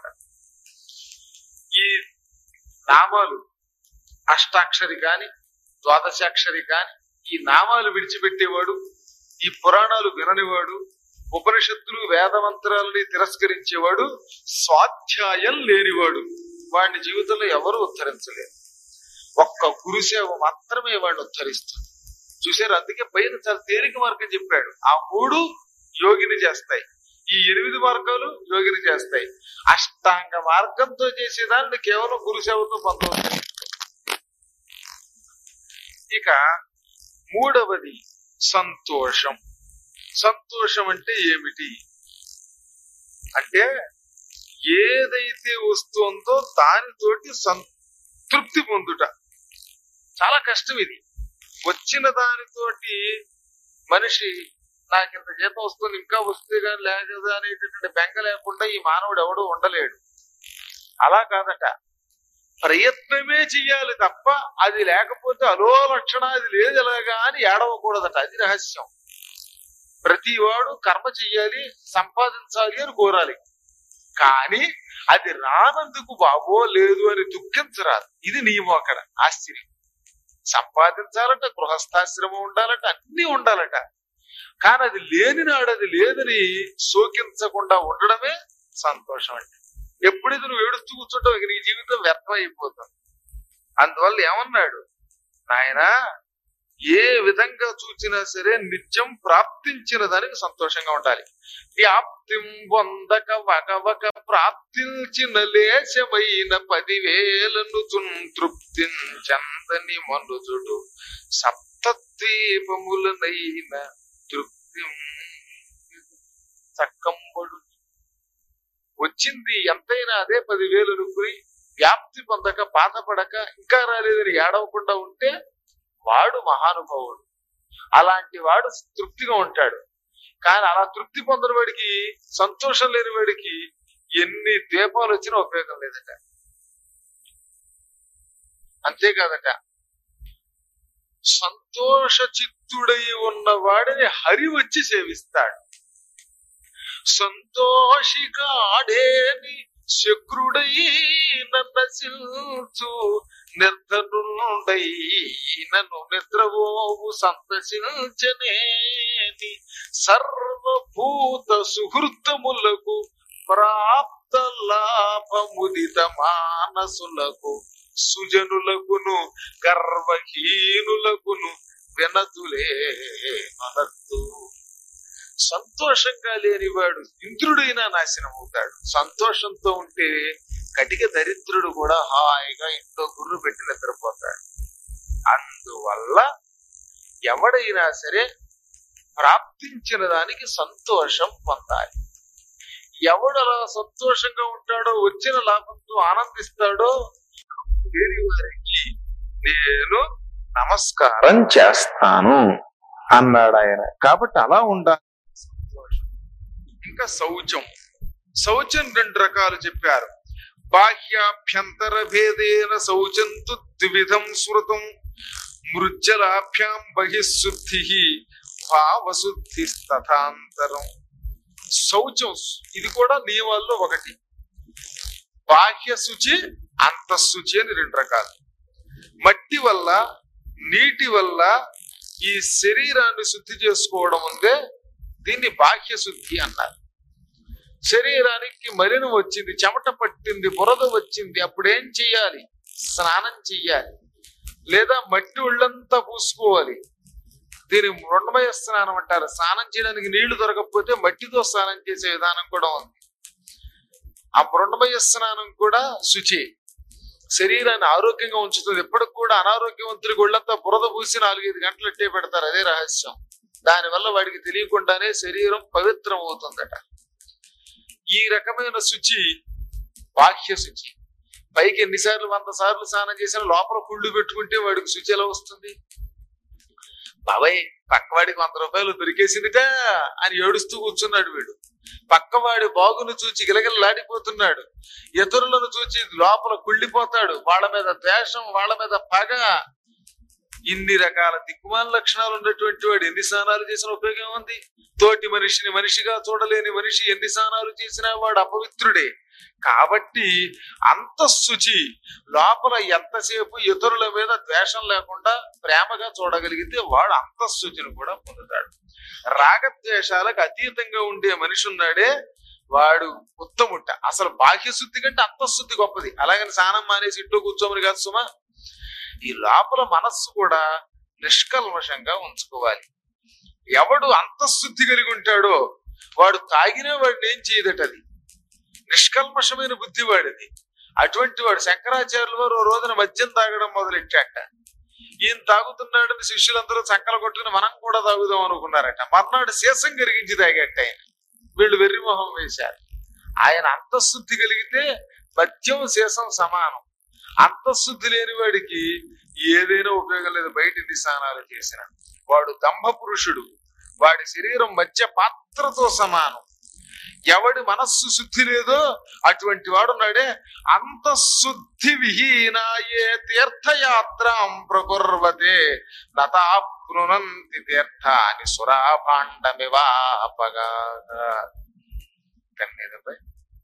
ఈ నామాలు అష్టాక్షరి కాని ద్వాదశాక్షరి కాని ఈ నామాలు విడిచిపెట్టేవాడు ఈ పురాణాలు విననివాడు ఉపనిషత్తులు వేద మంత్రాలని తిరస్కరించేవాడు స్వాధ్యాయం లేనివాడు వాడిని జీవితంలో ఎవరు ఉద్ధరించలేరు ఒక్క గురుసేవ మాత్రమే వాడిని ఉద్ధరిస్తుంది చూసారు అందుకే పైన చాలా తేలిక మార్గం చెప్పాడు ఆ మూడు యోగిని చేస్తాయి ఈ ఎనిమిది మార్గాలు యోగిని చేస్తాయి అష్టాంగ మార్గంతో చేసేదాన్ని కేవలం గురుసేవతో పొందవచ్చు ఇక మూడవది సంతోషం సంతోషం అంటే ఏమిటి అంటే ఏదైతే వస్తుందో దానితోటి సంతృప్తి పొందుట చాలా కష్టం ఇది వచ్చిన దానితోటి మనిషి నాకు ఇంత జీతం వస్తుంది ఇంకా వస్తే కానీ లేదు అనేటటువంటి బెంగ లేకుండా ఈ మానవుడు ఎవడు ఉండలేడు అలా కాదట ప్రయత్నమే చెయ్యాలి తప్ప అది లేకపోతే అలో లక్షణ అది లేదు ఎలాగా అని ఏడవకూడదట అది రహస్యం ప్రతి వాడు కర్మ చెయ్యాలి సంపాదించాలి అని కోరాలి కానీ అది రానందుకు బాబో లేదు అని దుఃఖించరాదు ఇది నియమం అక్కడ ఆశ్చర్యం సంపాదించాలట గృహస్థాశ్రమం ఉండాలట అన్ని ఉండాలట కానీ అది లేని నాడు అది లేదని శోకించకుండా ఉండడమే సంతోషం అంటే ఎప్పుడైతే నువ్వు ఏడుస్తూ కూర్చుంటావు ఇక నీ జీవితం వ్యర్థం అయిపోతుంది అందువల్ల ఏమన్నాడు నాయనా ఏ విధంగా చూచినా సరే నిత్యం ప్రాప్తించిన దానికి సంతోషంగా ఉండాలి వ్యాప్తిం పొందక వగవక ప్రాప్తించిన లేశమైన పదివేలను తృప్తి చందని మనుజుడు సప్తద్వీపములనైన తృప్తి చక్కంబడు వచ్చింది ఎంతైనా అదే పదివేలు అనుకుని వ్యాప్తి పొందక బాధపడక ఇంకా రాలేదని ఏడవకుండా ఉంటే వాడు మహానుభావుడు అలాంటి వాడు తృప్తిగా ఉంటాడు కానీ అలా తృప్తి పొందిన వాడికి సంతోషం లేని వాడికి ఎన్ని దీపాలు వచ్చినా ఉపయోగం లేదట అంతేకాదట సంతోష చిత్తుడై ఉన్న వాడిని హరి వచ్చి సేవిస్తాడు సంతోషికాడేని శక్రుడై నశించు నిర్ధనుండై నన్ను నిద్రవోవు సంతసించనేని సర్వభూత సుహృతములకు ప్రాప్త లాభముదిత మానసులకు సుజనులకును గర్వహీనులకును వినతులే మనద్దు సంతోషంగా లేనివాడు ఇంద్రుడైనా నాశనం అవుతాడు సంతోషంతో ఉంటే కటిక దరిద్రుడు కూడా హాయిగా ఇంట్లో గుర్రు పెట్టి నిద్రపోతాడు అందువల్ల ఎవడైనా సరే ప్రాప్తించిన దానికి సంతోషం పొందాలి ఎవడు అలా సంతోషంగా ఉంటాడో వచ్చిన లాభంతో ఆనందిస్తాడో లేని వారికి నేను నమస్కారం చేస్తాను అన్నాడు ఆయన కాబట్టి అలా ఉండాలి సంతోషం ఇంకా శౌచం శౌచం రెండు రకాలు చెప్పారు బాహ్యాభ్యంతర భేదేన శౌచంతు ద్విధం స్మృతం మృజ్జలాభ్యాం బహిశుద్ధి భావశుద్ధి తథాంతరం శౌచం ఇది కూడా నియమాల్లో ఒకటి బాహ్య శుచి అంతఃశుచి అని రెండు రకాలు మట్టి వల్ల నీటి వల్ల ఈ శరీరాన్ని శుద్ధి చేసుకోవడం ఉందే దీన్ని బాహ్య శుద్ధి అన్నారు శరీరానికి మలినం వచ్చింది చెమట పట్టింది బురద వచ్చింది అప్పుడు ఏం చెయ్యాలి స్నానం చెయ్యాలి లేదా మట్టి ఒళ్ళంతా పూసుకోవాలి దీని మృణమయ స్నానం అంటారు స్నానం చేయడానికి నీళ్లు దొరకకపోతే మట్టితో స్నానం చేసే విధానం కూడా ఉంది ఆ మృణమయ స్నానం కూడా శుచి శరీరాన్ని ఆరోగ్యంగా ఉంచుతుంది ఎప్పటికి కూడా అనారోగ్యవంతుడికి ఒళ్ళంతా బురద పూసి నాలుగైదు గంటలు ఎట్టే పెడతారు అదే రహస్యం దానివల్ల వాడికి తెలియకుండానే శరీరం పవిత్రం అవుతుందట ఈ రకమైన శుచి బాహ్య శుచి పైకి ఎన్నిసార్లు వంద సార్లు స్నానం చేసినా లోపల కుళ్ళు పెట్టుకుంటే వాడికి శుచి ఎలా వస్తుంది బాబాయ్ పక్కవాడికి వంద రూపాయలు దొరికేసిందిట అని ఏడుస్తూ కూర్చున్నాడు వీడు పక్కవాడి బాగును చూచి గిలగిలలాడిపోతున్నాడు ఇతరులను చూచి లోపల కుళ్ళిపోతాడు వాళ్ళ మీద ద్వేషం వాళ్ళ మీద పగ ఇన్ని రకాల దిక్కుమాల లక్షణాలు ఉన్నటువంటి వాడు ఎన్ని స్నానాలు చేసిన ఉపయోగం ఉంది తోటి మనిషిని మనిషిగా చూడలేని మనిషి ఎన్ని స్నానాలు చేసినా వాడు అపవిత్రుడే కాబట్టి అంతఃశుచి లోపల ఎంతసేపు ఇతరుల మీద ద్వేషం లేకుండా ప్రేమగా చూడగలిగితే వాడు అంతఃశుచిని కూడా పొందుతాడు రాగద్వేషాలకు అతీతంగా ఉండే మనిషి ఉన్నాడే వాడు ఉత్తముంట అసలు బాహ్య శుద్ధి కంటే అంతఃశుద్ధి గొప్పది అలాగని స్నానం మానేసి ఇంట్లో కూర్చోమని కాదు సుమా ఈ లోపల మనస్సు కూడా నిష్కల్మషంగా ఉంచుకోవాలి ఎవడు అంతఃశుద్ధి కలిగి ఉంటాడో వాడు తాగినా వాడిని ఏం చేయదట అది నిష్కల్మషమైన బుద్ధి వాడిది అటువంటి వాడు శంకరాచార్యుల వారు ఓ రోజున మద్యం తాగడం మొదలెట్టాట ఈయన తాగుతున్నాడని శిష్యులందరూ సంకల కొట్టుకుని మనం కూడా తాగుదాం అనుకున్నారట మర్నాడు శేషం కరిగించి తాగట్ట ఆయన వీళ్ళు వెర్రి మొహం వేశారు ఆయన అంతఃశుద్ధి కలిగితే మద్యం శేషం సమానం అంతఃశుద్ధి లేని వాడికి ఏదైనా ఉపయోగం లేదు బయట ఎన్ని స్నానాలు చేసిన వాడు దంభ పురుషుడు వాడి శరీరం మధ్య పాత్రతో సమానం ఎవడి మనస్సు శుద్ధి లేదో అటువంటి వాడున్నాడే అంతఃశుద్ధి విహీనాయే తీర్థయాత్రాం ప్రకుర్వతే నతాప్నునంతి తీర్థాని సురాభాండమివాపగా కన్నీరుపై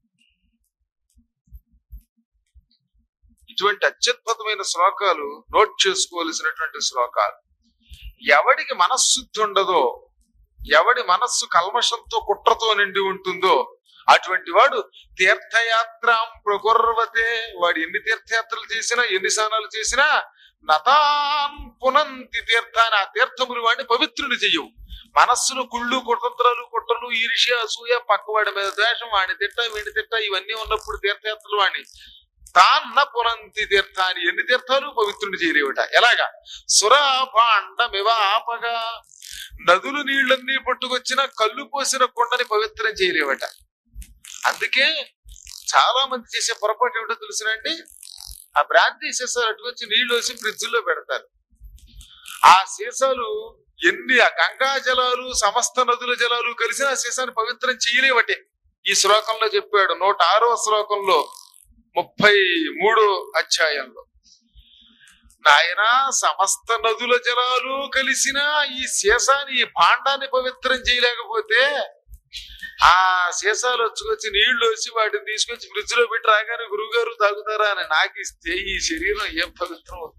ఇటువంటి అత్యద్భుతమైన శ్లోకాలు నోట్ చేసుకోవలసినటువంటి శ్లోకాలు ఎవడికి మనస్శుద్ధి ఉండదో ఎవడి మనస్సు కల్మషంతో కుట్రతో నిండి ఉంటుందో అటువంటి వాడు తీర్థయాత్రాం ప్రకుర్వతే వాడు ఎన్ని తీర్థయాత్రలు చేసినా ఎన్ని స్నానాలు చేసినా నతాన్ పునంతి తీర్థాన్ని ఆ తీర్థములు వాడిని పవిత్రుని చెయ్యవు మనస్సును కుళ్ళు కుతంత్రాలు కుట్రలు ఈర్ష్య అసూయ పక్కవాడి మీద ద్వేషం వాడిని తిట్ట వీడిని తిట్ట ఇవన్నీ ఉన్నప్పుడు తీర్థయాత్రలు వాడిని తాన్న పునంతి తీర్థాన్ని ఎన్ని తీర్థాలు పవిత్రుని చేయలేవట ఎలాగా సురాభాండమివాపగా నదులు నీళ్ళన్నీ పట్టుకొచ్చిన కళ్ళు పోసిన కొండని పవిత్రం చేయలేవట అందుకే చాలా మంది చేసే పొరపాటు ఏమిటో తెలుసునండి ఆ బ్రాంతి సీసాలు అట్టుకొచ్చి నీళ్లు వేసి ఫ్రిడ్జ్ లో పెడతారు ఆ సీసాలు ఎన్ని ఆ గంగా జలాలు సమస్త నదుల జలాలు కలిసి ఆ సీసాన్ని పవిత్రం చేయలేవటే ఈ శ్లోకంలో చెప్పాడు నూట ఆరో శ్లోకంలో ముప్పై మూడో అధ్యాయంలో నాయన సమస్త నదుల జలాలు కలిసిన ఈ శేషాన్ని ఈ భాండాన్ని పవిత్రం చేయలేకపోతే ఆ సీసాలు వచ్చుకొచ్చి నీళ్లు వచ్చి వాటిని తీసుకొచ్చి ఫ్రిడ్జ్ లో పెట్టి రాగానే గురువు గారు తాగుతారా అని నాకు ఇస్తే ఈ శరీరం ఏం పవిత్రం అవుతుంది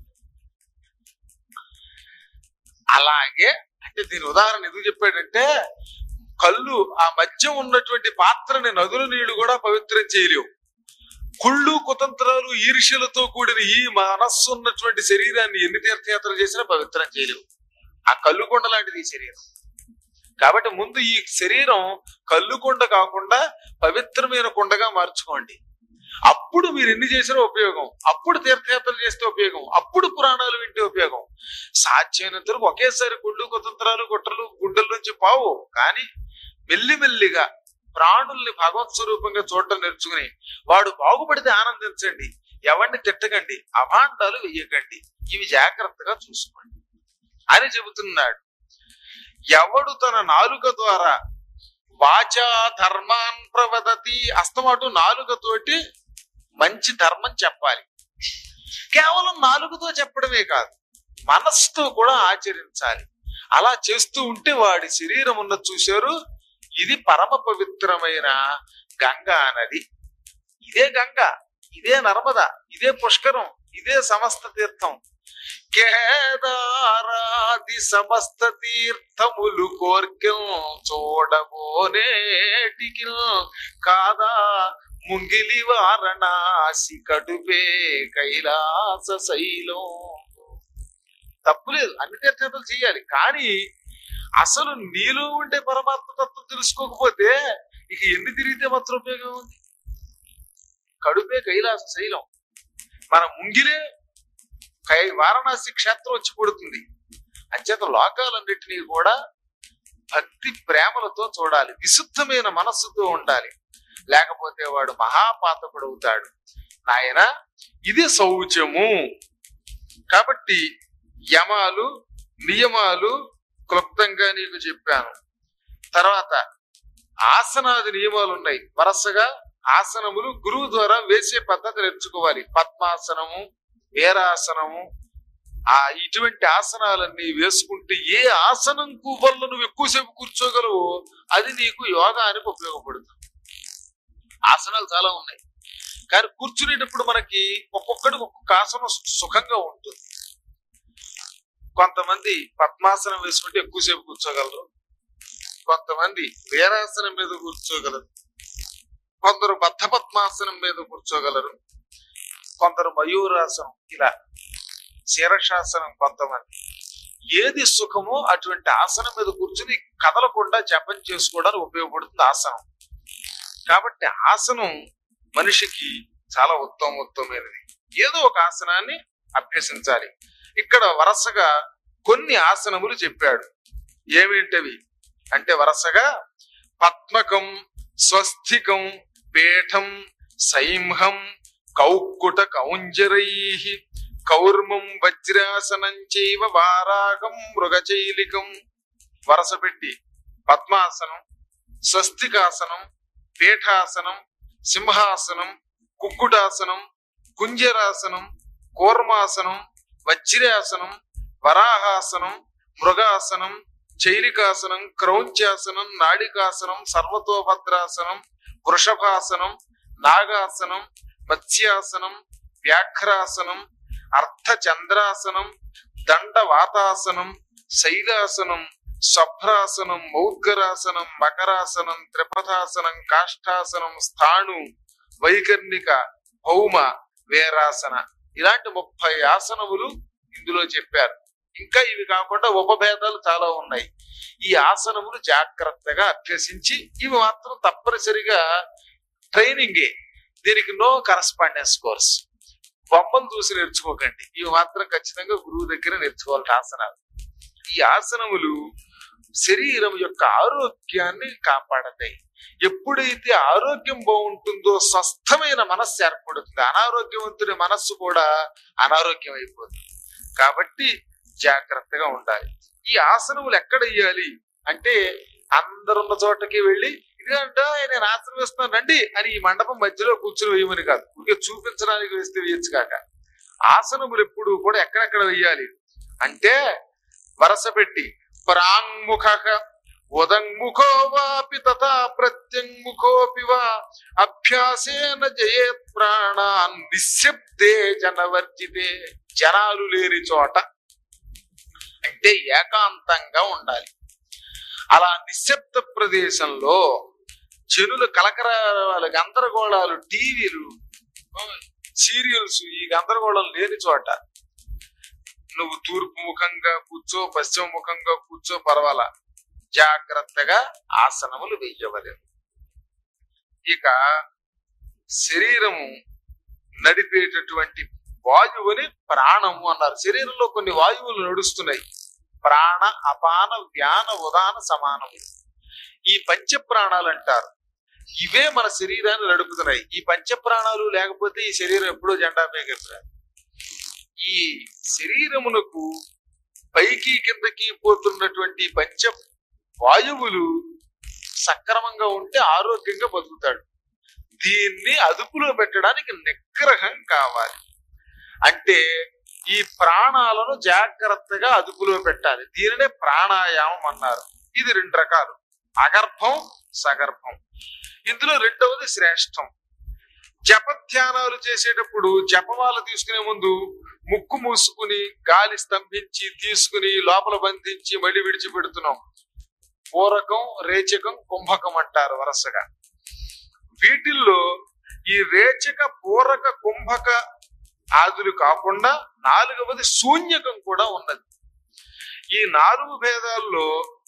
అలాగే అంటే దీని ఉదాహరణ ఎందుకు చెప్పాడంటే కళ్ళు ఆ మద్యం ఉన్నటువంటి పాత్రని నదుల నీళ్లు కూడా పవిత్రం చేయలేవు కుళ్ళు కుతంత్రాలు ఈర్ష్యలతో కూడిన ఈ మనస్సు ఉన్నటువంటి శరీరాన్ని ఎన్ని తీర్థయాత్రలు చేసినా పవిత్రం చేయలేవు ఆ కళ్ళు కొండ లాంటిది ఈ శరీరం కాబట్టి ముందు ఈ శరీరం కళ్ళు కొండ కాకుండా పవిత్రమైన కొండగా మార్చుకోండి అప్పుడు మీరు ఎన్ని చేసినా ఉపయోగం అప్పుడు తీర్థయాత్రలు చేస్తే ఉపయోగం అప్పుడు పురాణాలు వింటే ఉపయోగం సాధ్యమైనంత వరకు ఒకేసారి గుళ్ళు కుతంత్రాలు గుట్టలు గుండెల నుంచి పావు కానీ మెల్లిమెల్లిగా ప్రాణుల్ని భగవత్ స్వరూపంగా చూడటం నేర్చుకుని వాడు బాగుపడితే ఆనందించండి ఎవరిని తిట్టకండి అభాండాలు వెయ్యకండి ఇవి జాగ్రత్తగా చూసుకోండి అని చెబుతున్నాడు ఎవడు తన నాలుక ద్వారా వాచా ధర్మాన్ ప్రవదతి అస్తమాటు నాలుకతోటి మంచి ధర్మం చెప్పాలి కేవలం నాలుగుతో చెప్పడమే కాదు మనస్సుతో కూడా ఆచరించాలి అలా చేస్తూ ఉంటే వాడి శరీరం ఉన్న చూశారు ఇది పరమ పవిత్రమైన గంగా నది ఇదే గంగ ఇదే నర్మద ఇదే పుష్కరం ఇదే సమస్త తీర్థం కేదారాది సమస్త తీర్థములు కోర్కెం చూడబోనేటికి కాదా ముంగిలి వారణాసి కడుపే కైలాస శైలం తప్పులేదు అన్ని తీర్థయాత్రలు చేయాలి కానీ అసలు నీలో ఉండే పరమాత్మ తత్వం తెలుసుకోకపోతే ఇక ఎన్ని తిరిగితే మాత్రం ఉపయోగం ఉంది కడుపే కైలాస శైలం మన ముంగిలే కై వారణాసి క్షేత్రం వచ్చి పడుతుంది అంచేత లోకాలన్నిటినీ కూడా భక్తి ప్రేమలతో చూడాలి విశుద్ధమైన మనస్సుతో ఉండాలి లేకపోతే వాడు మహాపాతకుడు అవుతాడు నాయన ఇది శౌచము కాబట్టి యమాలు నియమాలు క్లుప్తంగా నీకు చెప్పాను తర్వాత ఆసనాది నియమాలు ఉన్నాయి వరుసగా ఆసనములు గురువు ద్వారా వేసే పద్ధతి నేర్చుకోవాలి పద్మాసనము వీరాసనము ఆ ఇటువంటి ఆసనాలన్నీ వేసుకుంటే ఏ ఆసనంకు వల్ల నువ్వు ఎక్కువసేపు కూర్చోగలవో అది నీకు యోగానికి ఉపయోగపడుతుంది ఆసనాలు చాలా ఉన్నాయి కానీ కూర్చునేటప్పుడు మనకి ఒక్కొక్కడికి ఒక్కొక్క ఆసనం సుఖంగా ఉంటుంది కొంతమంది పద్మాసనం వేసుకుంటే ఎక్కువసేపు కూర్చోగలరు కొంతమంది వీరాసనం మీద కూర్చోగలరు కొందరు బద్ధ పద్మాసనం మీద కూర్చోగలరు కొందరు మయూరాసనం ఇలా శీర్షాసనం కొంతమంది ఏది సుఖమో అటువంటి ఆసనం మీద కూర్చుని కదలకుండా జపం చేసుకోవడానికి ఉపయోగపడుతుంది ఆసనం కాబట్టి ఆసనం మనిషికి చాలా ఉత్తమ ఉత్తమైనది ఏదో ఒక ఆసనాన్ని అభ్యసించాలి ఇక్కడ వరుసగా కొన్ని ఆసనములు చెప్పాడు ఏమిటవి అంటే వరుసగా పద్మకం స్వస్తికం పీఠం సైంహం కౌక్కుట కౌంజరై కౌర్మం వజ్రాసనం చైవ వారాగం మృగచైలికం వరస పెట్టి పద్మాసనం స్వస్తికాసనం పీఠాసనం సింహాసనం కుక్కుటాసనం కుంజరాసనం కూర్మాసనం వజ్రాసనం వరాహాసనం మృగాసనం చైలికాసనం క్రౌంచాసనం నాడికాసనం సర్వతోభద్రాసనం వృషభాసనం నాగాసనం మత్స్యాసనం వ్యాఘ్రాసనం అర్ధచంద్రాసనం దండవాతాసనం శైలాసనం స్వభ్రాసనం మౌద్గరాసనం మకరాసనం త్రిపథాసనం కాష్టాసనం స్థాణు వైకర్ణిక భౌమ వేరాసన ఇలాంటి ముప్పై ఆసనములు ఇందులో చెప్పారు ఇంకా ఇవి కాకుండా ఉపభేదాలు చాలా ఉన్నాయి ఈ ఆసనములు జాగ్రత్తగా అభ్యసించి ఇవి మాత్రం తప్పనిసరిగా ట్రైనింగే దీనికి నో కరస్పాండెన్స్ కోర్స్ బొమ్మలు చూసి నేర్చుకోకండి ఇవి మాత్రం ఖచ్చితంగా గురువు దగ్గర నేర్చుకోవాలి ఆసనాలు ఈ ఆసనములు శరీరం యొక్క ఆరోగ్యాన్ని కాపాడతాయి ఎప్పుడైతే ఆరోగ్యం బాగుంటుందో స్వస్థమైన మనస్సు ఏర్పడుతుంది అనారోగ్యవంతుడి మనస్సు కూడా అనారోగ్యం అయిపోతుంది కాబట్టి జాగ్రత్తగా ఉండాలి ఈ ఆసనములు ఎక్కడ వేయాలి అంటే అందరున్న చోటకి వెళ్ళి ఇదిగంటే నేను ఆసనం వేస్తున్నాను రండి అని ఈ మండపం మధ్యలో కూర్చుని వేయమని కాదు ఊరికే చూపించడానికి వేస్తే వేయచ్చు కాక ఆసనములు ఎప్పుడు కూడా ఎక్కడెక్కడ వేయాలి అంటే వరస పెట్టి ప్రాంగుఖ ఉదంగుఖో వాపి తథా ప్రత్యంగుఖోపి వా అభ్యాసేన జయేత్ ప్రాణాన్ నిశ్శబ్దే జనవర్జితే జనాలు లేని చోట అంటే ఏకాంతంగా ఉండాలి అలా నిశ్శబ్ద ప్రదేశంలో జనులు కలకరాలు గందరగోళాలు టీవీలు సీరియల్స్ ఈ గందరగోళం లేని చోట నువ్వు తూర్పు ముఖంగా కూర్చో పశ్చిమ ముఖంగా కూర్చో పర్వాలా జాగ్రత్తగా ఆసనములు వెయ్యవలెను ఇక శరీరము నడిపేటటువంటి వాయువుని ప్రాణము అన్నారు శరీరంలో కొన్ని వాయువులు నడుస్తున్నాయి ప్రాణ అపాన వ్యాన ఉదాన సమానము ఈ పంచ ప్రాణాలు అంటారు ఇవే మన శరీరాన్ని నడుపుతున్నాయి ఈ పంచ ప్రాణాలు లేకపోతే ఈ శరీరం ఎప్పుడో జెండా పేకెత్తారు ఈ శరీరమునకు పైకి కిందకి పోతున్నటువంటి పంచ వాయువులు సక్రమంగా ఉంటే ఆరోగ్యంగా బతుకుతాడు దీన్ని అదుపులో పెట్టడానికి నిగ్రహం కావాలి అంటే ఈ ప్రాణాలను జాగ్రత్తగా అదుపులో పెట్టాలి దీనినే ప్రాణాయామం అన్నారు ఇది రెండు రకాలు అగర్భం సగర్భం ఇందులో రెండవది శ్రేష్టం జపధ్యానాలు చేసేటప్పుడు జపమాల తీసుకునే ముందు ముక్కు మూసుకుని గాలి స్తంభించి తీసుకుని లోపల బంధించి మళ్ళీ విడిచిపెడుతున్నాం పూరకం రేచకం కుంభకం అంటారు వరుసగా వీటిల్లో ఈ రేచక పూరక కుంభక ఆదులు కాకుండా నాలుగవది శూన్యకం కూడా ఉన్నది ఈ నాలుగు భేదాల్లో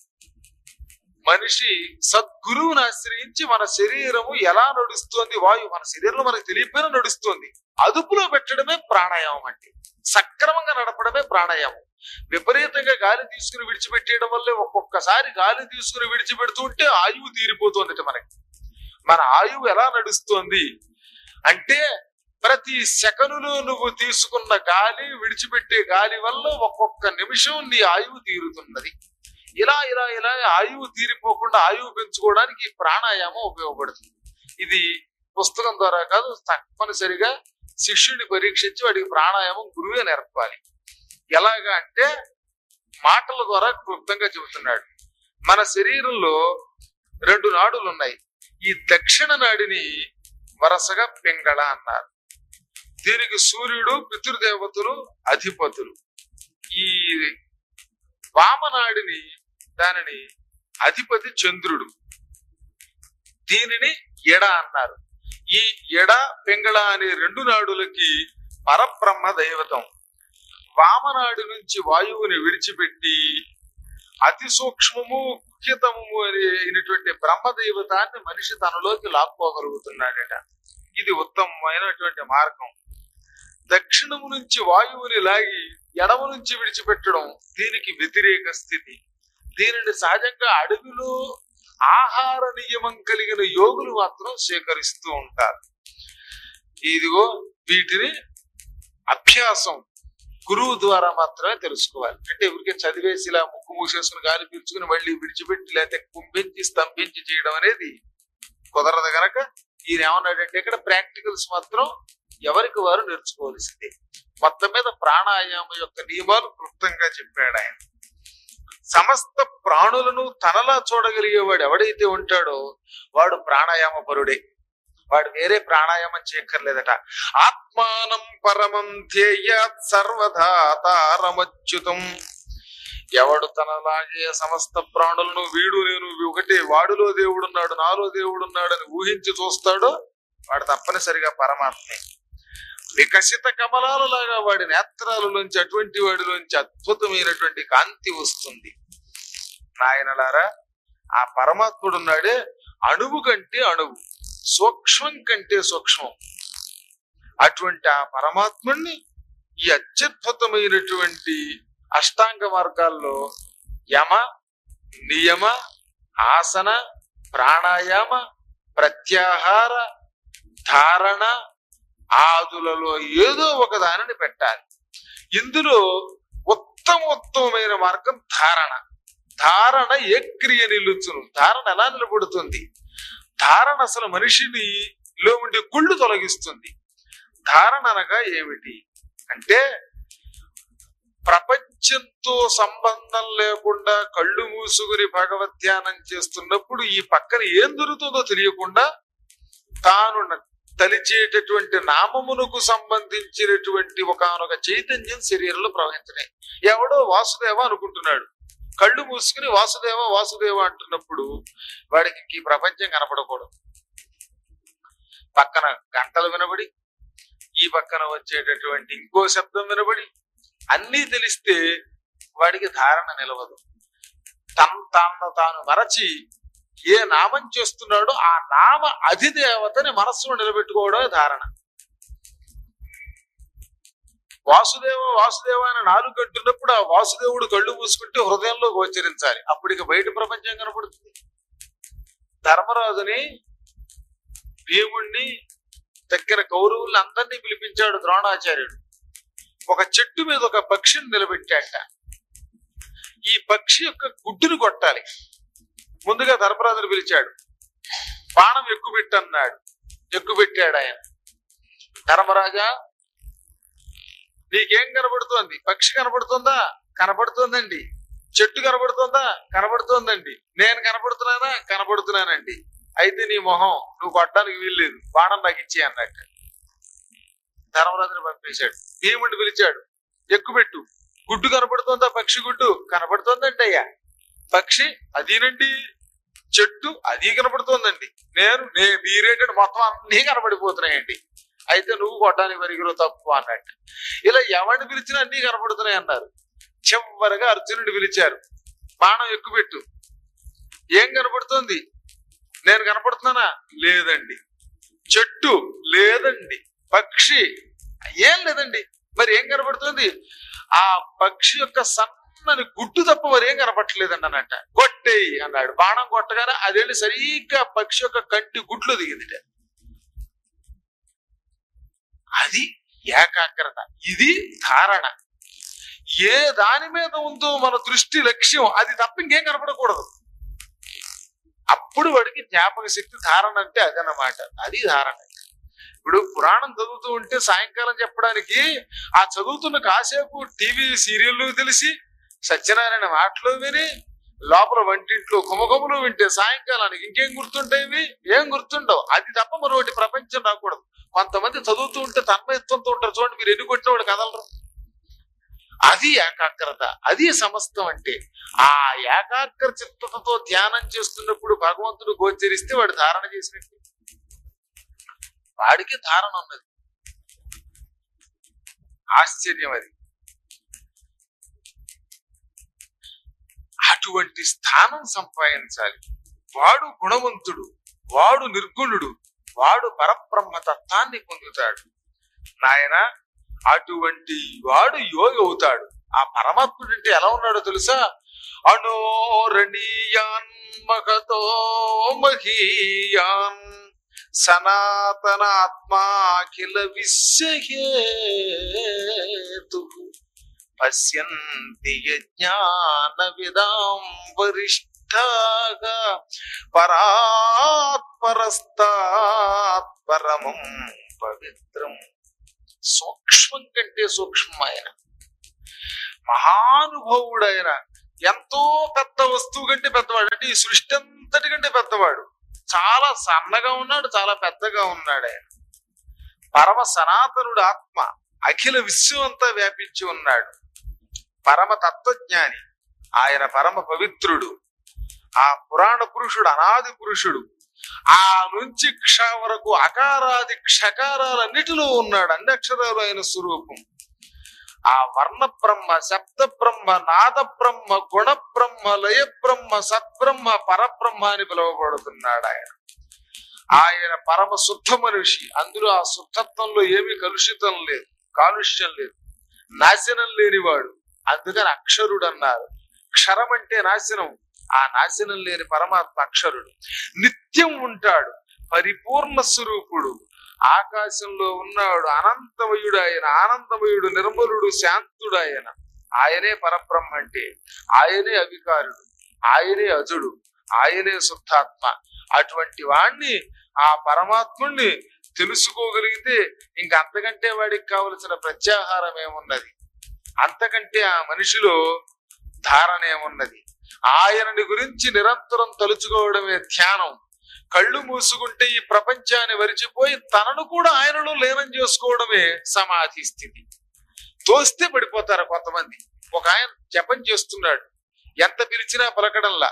మనిషి సద్గురువుని ఆశ్రయించి మన శరీరము ఎలా నడుస్తోంది వాయువు మన శరీరంలో మనకు తెలియకపోయినా నడుస్తోంది అదుపులో పెట్టడమే ప్రాణాయామం అంటే సక్రమంగా నడపడమే ప్రాణాయామం విపరీతంగా గాలి తీసుకుని విడిచిపెట్టేయడం వల్లే ఒక్కొక్కసారి గాలి తీసుకుని విడిచిపెడుతుంటే ఆయువు తీరిపోతుంది మనకి మన ఆయువు ఎలా నడుస్తోంది అంటే ప్రతి సెకనులో నువ్వు తీసుకున్న గాలి విడిచిపెట్టే గాలి వల్ల ఒక్కొక్క నిమిషం నీ ఆయువు తీరుతున్నది ఇలా ఇలా ఇలా ఆయువు తీరిపోకుండా ఆయువు పెంచుకోవడానికి ఈ ప్రాణాయామం ఉపయోగపడుతుంది ఇది పుస్తకం ద్వారా కాదు తప్పనిసరిగా శిష్యుడిని పరీక్షించి వాడికి ప్రాణాయామం గురువే నేర్పాలి ఎలాగా అంటే మాటల ద్వారా క్లుప్తంగా చెబుతున్నాడు మన శరీరంలో రెండు నాడులు ఉన్నాయి ఈ దక్షిణ నాడిని వరుసగా పింగళ అన్నారు దీనికి సూర్యుడు పితృదేవతలు అధిపతులు ఈ వామనాడిని దానిని అధిపతి చంద్రుడు దీనిని ఎడ అన్నారు ఈ ఎడ పింగళ అనే రెండు నాడులకి పరబ్రహ్మ దైవతం వామనాడు నుంచి వాయువుని విడిచిపెట్టి అతి సూక్ష్మము ముఖ్యతము అయినటువంటి బ్రహ్మదైవతాన్ని మనిషి తనలోకి లాక్కోగలుగుతున్నాడట ఇది ఉత్తమమైనటువంటి మార్గం దక్షిణము నుంచి వాయువుని లాగి ఎడమ నుంచి విడిచిపెట్టడం దీనికి వ్యతిరేక స్థితి దీనిని సహజంగా అడవిలో ఆహార నియమం కలిగిన యోగులు మాత్రం స్వీకరిస్తూ ఉంటారు ఇదిగో వీటిని అభ్యాసం గురువు ద్వారా మాత్రమే తెలుసుకోవాలి అంటే ఎవరికి చదివేసి ఇలా ముక్కు మూసేసుకుని గాలి పీల్చుకుని మళ్ళీ విడిచిపెట్టి లేకపోతే కుంభించి స్తంభించి చేయడం అనేది కుదరదు గనక ఈయన ఏమన్నాడంటే ఇక్కడ ప్రాక్టికల్స్ మాత్రం ఎవరికి వారు నేర్చుకోవాల్సిందే మొత్తం మీద ప్రాణాయామ యొక్క నియమాలు క్లుప్తంగా చెప్పాడు ఆయన సమస్త ప్రాణులను తనలా చూడగలిగేవాడు ఎవడైతే ఉంటాడో వాడు ప్రాణాయామ పరుడే వాడు వేరే ప్రాణాయామం చేయక్కర్లేదట ఆత్మానం పరమం ధ్యేయాత్ సర్వదా తారమచ్యుతం ఎవడు తనలాగే సమస్త ప్రాణులను వీడు నేను ఒకటే వాడిలో దేవుడున్నాడు నాలో దేవుడున్నాడని ఊహించి చూస్తాడో వాడు తప్పనిసరిగా పరమాత్మే వికసిత కమలాలలాగా వాడి నేత్రాలలోంచి అటువంటి వాడిలోంచి అద్భుతమైనటువంటి కాంతి వస్తుంది నాయనలారా ఆ పరమాత్ముడు ఉన్నాడే అణువు కంటే అణువు సూక్ష్మం కంటే సూక్ష్మం అటువంటి ఆ పరమాత్ముణ్ణి ఈ అత్యద్భుతమైనటువంటి అష్టాంగ మార్గాల్లో యమ నియమ ఆసన ప్రాణాయామ ప్రత్యాహార ధారణ ఆదులలో ఏదో ఒక దానిని పెట్టాలి ఇందులో ఉత్తమ ఉత్తమమైన మార్గం ధారణ ధారణ ఏ క్రియ నిలుచును ధారణ ఎలా నిలబడుతుంది ధారణ అసలు మనిషిని లో ఉండే కుళ్ళు తొలగిస్తుంది ధారణ అనగా ఏమిటి అంటే ప్రపంచంతో సంబంధం లేకుండా కళ్ళు మూసుకుని భగవద్ ధ్యానం చేస్తున్నప్పుడు ఈ పక్కన ఏం దొరుకుతుందో తెలియకుండా తాను న- తలిచేటటువంటి నామమునకు సంబంధించినటువంటి ఒకనొక చైతన్యం శరీరంలో ప్రవహించినాయి ఎవడో వాసుదేవ అనుకుంటున్నాడు కళ్ళు మూసుకుని వాసుదేవ వాసుదేవ అంటున్నప్పుడు వాడికి ఇంక ఈ ప్రపంచం కనపడకూడదు పక్కన గంటలు వినబడి ఈ పక్కన వచ్చేటటువంటి ఇంకో శబ్దం వినబడి అన్నీ తెలిస్తే వాడికి ధారణ నిలవదు తన తాను తాను మరచి ఏ నామం చేస్తున్నాడో ఆ నామ అధిదేవతని మనస్సులో నిలబెట్టుకోవడమే ధారణ వాసుదేవ వాసుదేవ అని నాలుగు కట్టున్నప్పుడు ఆ వాసుదేవుడు కళ్ళు మూసుకుంటే హృదయంలో గోచరించాలి అప్పటికి బయట ప్రపంచం కనపడుతుంది ధర్మరాజుని భీముణ్ణి దగ్గర కౌరవుల్ని అందరినీ పిలిపించాడు ద్రోణాచార్యుడు ఒక చెట్టు మీద ఒక పక్షిని నిలబెట్టాట ఈ పక్షి యొక్క గుడ్డును కొట్టాలి ముందుగా ధర్మరాజును పిలిచాడు బాణం ఎక్కుపెట్టన్నాడు ఎక్కుపెట్టాడు ఆయన ధర్మరాజా నీకేం కనబడుతోంది పక్షి కనబడుతుందా కనబడుతోందండి చెట్టు కనబడుతుందా కనబడుతోందండి నేను కనబడుతున్నానా కనబడుతున్నానండి అయితే నీ మొహం నువ్వు కొట్టడానికి వీల్లేదు బాణం నాకు ఇచ్చి అన్నట్టు ధర్మరాజుని పంపేశాడు భీముడిని పిలిచాడు ఎక్కుపెట్టు గుడ్డు కనబడుతుందా పక్షి గుడ్డు కనబడుతోందండి అయ్యా పక్షి అదీనండి చెట్టు అది కనబడుతోందండి నేను నే మీరేంటంటే మొత్తం అన్నీ కనబడిపోతున్నాయండి అయితే నువ్వు కొట్టడానికి వరిగిరో తప్పు అన్నట్టు ఇలా ఎవరిని పిలిచినా అన్నీ కనబడుతున్నాయి అన్నారు చివరిగా అర్జునుడిని పిలిచారు బాణం ఎక్కుపెట్టు ఏం కనబడుతోంది నేను కనపడుతున్నానా లేదండి చెట్టు లేదండి పక్షి ఏం లేదండి మరి ఏం కనబడుతుంది ఆ పక్షి యొక్క సన్నని గుడ్డు తప్ప మరి ఏం కనపట్టలేదండి అన్నట్ట కొట్టేయి అన్నాడు బాణం కొట్టగానే అదేంటి సరిగ్గా పక్షి యొక్క కంటి గుడ్లు దిగిందిట అది ఏకాగ్రత ఇది ధారణ ఏ దాని మీద ఉందో మన దృష్టి లక్ష్యం అది తప్ప ఇంకేం కనపడకూడదు అప్పుడు వాడికి జ్ఞాపక శక్తి ధారణ అంటే అదనమాట అది ధారణ ఇప్పుడు పురాణం చదువుతూ ఉంటే సాయంకాలం చెప్పడానికి ఆ చదువుతున్న కాసేపు టీవీ సీరియల్లో తెలిసి సత్యనారాయణ మాటలు విని లోపల వంటింట్లో కుమకుమలు వింటే సాయంకాలానికి ఇంకేం గుర్తుంటాయి ఏం గుర్తుండవు అది తప్ప మరొకటి ప్రపంచం రాకూడదు కొంతమంది చదువుతూ ఉంటే తన్మయత్వంతో ఉంటారు చూడండి మీరు ఎన్ని కొట్టిన వాడు కదలరు అది ఏకాగ్రత అది సమస్తం అంటే ఆ ఏకాగ్ర చిత్తతతో ధ్యానం చేస్తున్నప్పుడు భగవంతుడు గోచరిస్తే వాడు ధారణ చేసినట్టు వాడికి ధారణ ఉన్నది ఆశ్చర్యం అది అటువంటి స్థానం సంపాదించాలి వాడు గుణవంతుడు వాడు నిర్గుణుడు వాడు పరబ్రహ్మ తత్వాన్ని పొందుతాడు నాయన అటువంటి వాడు యోగి అవుతాడు ఆ పరమాత్ముడు అంటే ఎలా ఉన్నాడో తెలుసా అణోరణీయాన్ మగతో మహీయాన్ సనాతనాత్మాఖిల విశ్వహేతు పశ్యంతి యజ్ఞాన విదాం వరిష్ఠాగా పరాత్పరస్తాత్ పరమం పవిత్రం సూక్ష్మం కంటే సూక్ష్మం ఆయన మహానుభావుడైన ఎంతో పెద్ద వస్తువు కంటే పెద్దవాడు అంటే ఈ సృష్టి అంతటి కంటే పెద్దవాడు చాలా సన్నగా ఉన్నాడు చాలా పెద్దగా ఉన్నాడు ఆయన పరమ సనాతనుడు ఆత్మ అఖిల విశ్వం అంతా వ్యాపించి ఉన్నాడు పరమ తత్వజ్ఞాని ఆయన పరమ పవిత్రుడు ఆ పురాణ పురుషుడు అనాది పురుషుడు ఆ నుంచి క్ష వరకు అకారాది క్షకారాలన్నిటిలో ఉన్నాడు అన్ని అక్షరాలు ఆయన స్వరూపం ఆ వర్ణ బ్రహ్మ శబ్ద బ్రహ్మ నాద బ్రహ్మ గుణ బ్రహ్మ లయ బ్రహ్మ సద్బ్రహ్మ పరబ్రహ్మ అని పిలువబడుతున్నాడు ఆయన ఆయన పరమ శుద్ధ మనిషి అందులో ఆ శుద్ధత్వంలో ఏమీ కలుషితం లేదు కాలుష్యం లేదు నాశనం లేనివాడు అందుకని అక్షరుడు అన్నారు క్షరం అంటే నాశనం ఆ నాశనం లేని పరమాత్మ అక్షరుడు నిత్యం ఉంటాడు పరిపూర్ణ స్వరూపుడు ఆకాశంలో ఉన్నాడు అనంతమయుడు ఆయన ఆనందమయుడు నిర్మలుడు శాంతుడు ఆయన ఆయనే పరబ్రహ్మ అంటే ఆయనే అవికారుడు ఆయనే అజుడు ఆయనే శుద్ధాత్మ అటువంటి వాణ్ణి ఆ పరమాత్ముణ్ణి తెలుసుకోగలిగితే ఇంక అంతకంటే వాడికి కావలసిన ప్రత్యాహారం ఏమున్నది అంతకంటే ఆ మనిషిలో ధారణ ఏమున్నది ఆయనని గురించి నిరంతరం తలుచుకోవడమే ధ్యానం కళ్ళు మూసుకుంటే ఈ ప్రపంచాన్ని వరిచిపోయి తనను కూడా ఆయనలో లీనం చేసుకోవడమే సమాధి స్థితి తోస్తే పడిపోతారు కొంతమంది ఒక ఆయన జపం చేస్తున్నాడు ఎంత పిలిచినా పలకడంలా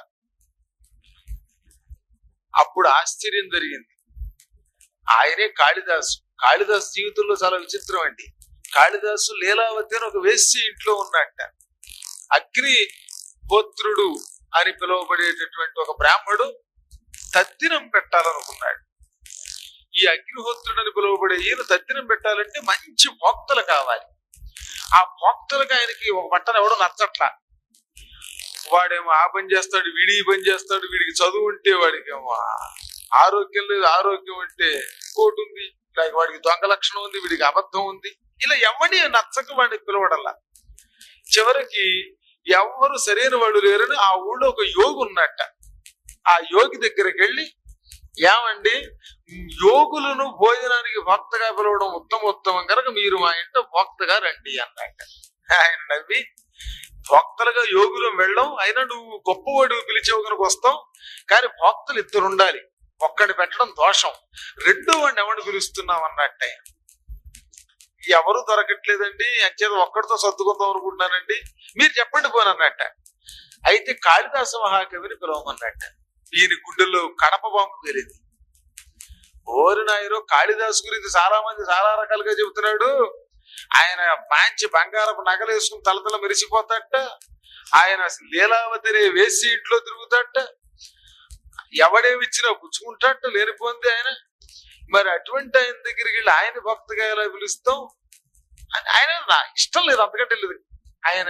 అప్పుడు ఆశ్చర్యం జరిగింది ఆయనే కాళిదాసు కాళిదాసు జీవితంలో చాలా విచిత్రం అండి కాళిదాసు లీలావతి అని ఒక వేశ్య ఇంట్లో ఉన్నట్ట అగ్ని హోత్రుడు అని పిలువబడేటటువంటి ఒక బ్రాహ్మడు తద్దినం పెట్టాలనుకున్నాడు ఈ అగ్నిహోత్రుడు అని పిలువబడే ఈయన తద్దినం పెట్టాలంటే మంచి భోక్తలు కావాలి ఆ భోక్తలకు ఆయనకి ఒక బట్టలు ఎవడో నచ్చట్లా వాడేమో ఆ పని చేస్తాడు వీడి ఈ పని చేస్తాడు వీడికి చదువు ఉంటే వాడికి ఏమో ఆరోగ్యం లేదు ఆరోగ్యం ఉంటే ఇంకోటి ఉంది లేక వాడికి దొంగ లక్షణం ఉంది వీడికి అబద్ధం ఉంది ఇలా ఎవరిని నచ్చక వాడిని పిలవడల్లా చివరికి ఎవ్వరు సరైన వాడు లేరని ఆ ఊళ్ళో ఒక యోగి ఉన్నట్ట ఆ యోగి దగ్గరికి వెళ్ళి ఏమండి యోగులను భోజనానికి భక్తగా పిలవడం ఉత్తమ ఉత్తమం కనుక మీరు మా ఇంట భక్తగా రండి అన్నట్ట ఆయన నవ్వి భక్తులుగా యోగులు వెళ్ళం అయినా నువ్వు గొప్పవాడు పిలిచేవు కనుక వస్తాం కానీ భక్తులు ఇద్దరు ఉండాలి ఒక్కడిని పెట్టడం దోషం రెండో వాడిని ఎవరిని పిలుస్తున్నాం అన్నట్టే ఎవరు దొరకట్లేదండి అంచేత ఒక్కడితో సర్దుకుందాం అనుకుంటున్నానండి మీరు చెప్పండి పోనన్నట్ట అయితే కాళిదాస మహాకవిని పిలవమన్నట్ట ఈయన గుండెల్లో కడప బాంబు పేలింది ఓరి నాయరు కాళిదాస్ గురించి చాలా మంది చాలా రకాలుగా చెబుతున్నాడు ఆయన మంచి బంగారపు నగలు వేసుకుని తలతల మెరిసిపోతాట ఆయన లీలావతిని వేసి ఇంట్లో తిరుగుతాట ఎవడేమిచ్చినా పుచ్చుకుంటాట లేనిపోంది ఆయన మరి అటువంటి ఆయన దగ్గరికి వెళ్ళి ఆయన భక్తగా ఎలా పిలుస్తాం అని ఆయన నా ఇష్టం లేదు అంతకంటే లేదు ఆయన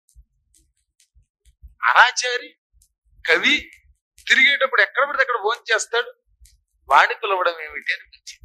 అనాచారి కవి తిరిగేటప్పుడు ఎక్కడ పడితే అక్కడ ఫోన్ చేస్తాడు వాడిని పిలవడం ఏమిటి అనిపించింది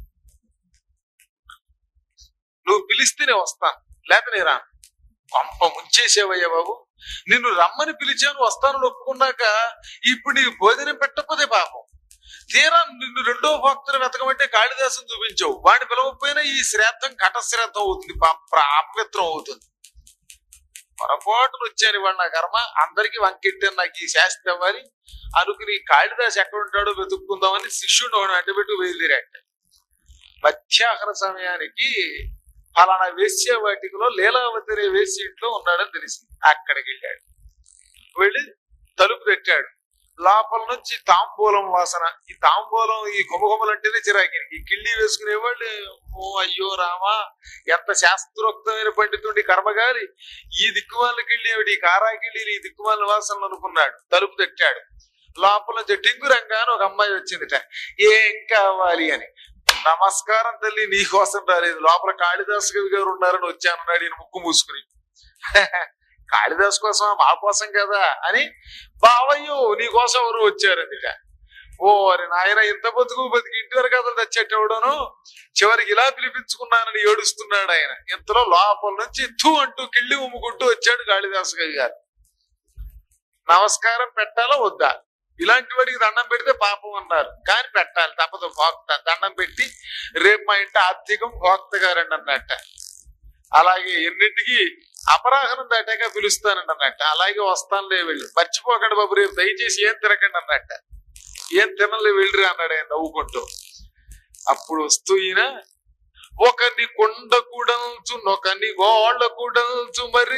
నువ్వు పిలిస్తేనే వస్తాను లేక నేను రాను పంప ముంచేసేవయ్యా బాబు నిన్ను రమ్మని పిలిచాను వస్తాను ఒప్పుకున్నాక ఇప్పుడు నీకు భోజనం పెట్టకపోతే పాపం తీరా నిన్ను రెండో భక్తులు వెతకమంటే కాళిదాసం చూపించావు వాడిని పిలవకపోయినా ఈ శ్రాద్ధం ఘట శ్రాద్ధం అవుతుంది పా- ప్ర- అపవిత్రం అవుతుంది పొరపాటును వచ్చాను ఇవాళ నా కర్మ అందరికి వంకెట్టాను నాకు ఈ శాస్త్రి అవ్వాలి అనుకుని కాళిదాస్ ఎక్కడ ఉంటాడో వెతుక్కుందామని శిష్యుడు ఒకడు అడ్డబెట్టు బయలుదేరాట మధ్యాహ్న సమయానికి ఫలానా వేశ్య వాటికలో లీలావతి అనే వేశ్య ఇంట్లో ఉన్నాడని తెలిసింది అక్కడికి వెళ్ళాడు వెళ్ళి తలుపు పెట్టాడు లోపల నుంచి తాంబూలం వాసన ఈ తాంబూలం ఈ గుమగుమలు అంటేనే చిరాకినికి ఈ కిళ్ళి వేసుకునేవాళ్ళు ఓ అయ్యో రామా ఎంత శాస్త్రోక్తమైన పండితుడి కర్మగారి ఈ దిక్కుమాల కిళ్ళి ఏమిటి ఈ కారాకిళ్ళి ఈ దిక్కుమాల వాసనలు అనుకున్నాడు తలుపు తట్టాడు లోపల నుంచి టింగురంగా అని ఒక అమ్మాయి వచ్చిందిట ఏం కావాలి అని నమస్కారం తల్లి నీ కోసం రాలేదు లోపల కాళిదాస్ కవి గారు ఉన్నారని వచ్చానన్నాడు ఈయన ముక్కు మూసుకుని కాళిదాస్ కోసం మా కోసం కదా అని బావయ్యో నీ కోసం ఎవరు వచ్చారందిట ఓరి నాయన ఇంత బతుకు బతికి ఇంటి వరకు అతను తెచ్చేటవడను చివరికి ఇలా పిలిపించుకున్నానని ఏడుస్తున్నాడు ఆయన ఇంతలో లోపల నుంచి థూ అంటూ కిళ్ళి ఉమ్ముకుంటూ వచ్చాడు కాళిదాస్ కవి గారు నమస్కారం పెట్టాలా వద్దా ఇలాంటి వాడికి దండం పెడితే పాపం అన్నారు కానీ పెట్టాలి తప్పదు భోక్త దండం పెట్టి రేపు మా ఇంటి ఆర్థికం భోక్త గారండి అన్నట్ట అలాగే ఎన్నింటికి అపరాహనం దాటాక పిలుస్తానండి అన్నట్ట అలాగే వస్తానులే వెళ్ళి మర్చిపోకండి బాబు రేపు దయచేసి ఏం తిరగండి అన్నట్ట ఏం తినలే వెళ్ళిరా అన్నాడు ఆయన నవ్వుకుంటూ అప్పుడు వస్తూ ఈయన ఒకని కొండ కూడల్చు నొకని గోళ్ళ కూడల్చు మరి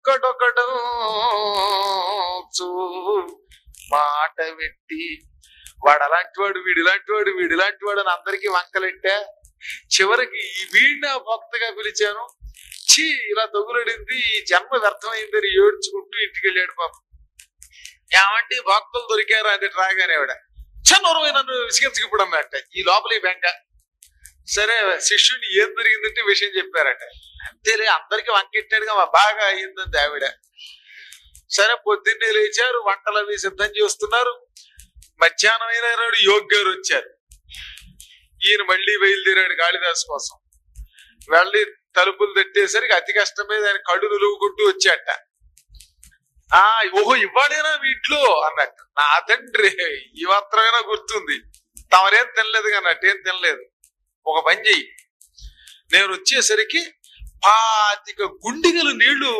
ఒక్కడొకడల్చు మాట పెట్టి వాడు అలాంటి వాడు వీడు ఇలాంటి వాడు వీడు ఇలాంటి వాడు అని అందరికీ వంకలెట్టా చివరికి ఈ వీడిని ఆ భక్తగా పిలిచాను ఛీ ఇలా తగులడింది ఈ జన్మ వ్యర్థమైందని ఏడ్చుకుంటూ ఇంటికి వెళ్ళాడు పాపం ఏమంటే భక్తులు దొరికారు అది రాగానే ఆవిడ చన్నూరమైన నన్ను విసిగించుకుప్పుడు అన్నట్ట ఈ లోపల ఈ బెంక సరే శిష్యుని ఏం జరిగిందంటే విషయం చెప్పారట అంతేలే అందరికి వంకెట్టాడుగా మా బాగా అయ్యిందంది ఆవిడ సరే పొద్దున్నే లేచారు వంటలు అవి సిద్ధం చేస్తున్నారు మధ్యాహ్నం అయిన నాడు యోగ్ గారు వచ్చారు ఈయన మళ్ళీ బయలుదేరాడు కాళిదాస్ కోసం వెళ్ళి తలుపులు తట్టేసరికి అతి కష్టం మీద ఆయన కళ్ళు నులువుకుంటూ వచ్చాట ఆ ఓహో ఇవ్వాలేనా వీటిలో అన్నట్టు నా తండ్రి ఈ మాత్రమేనా గుర్తుంది తమరేం తినలేదు అన్నట్టు ఏం తినలేదు ఒక పని చెయ్యి నేను వచ్చేసరికి పాతిక గుండిగలు నీళ్లు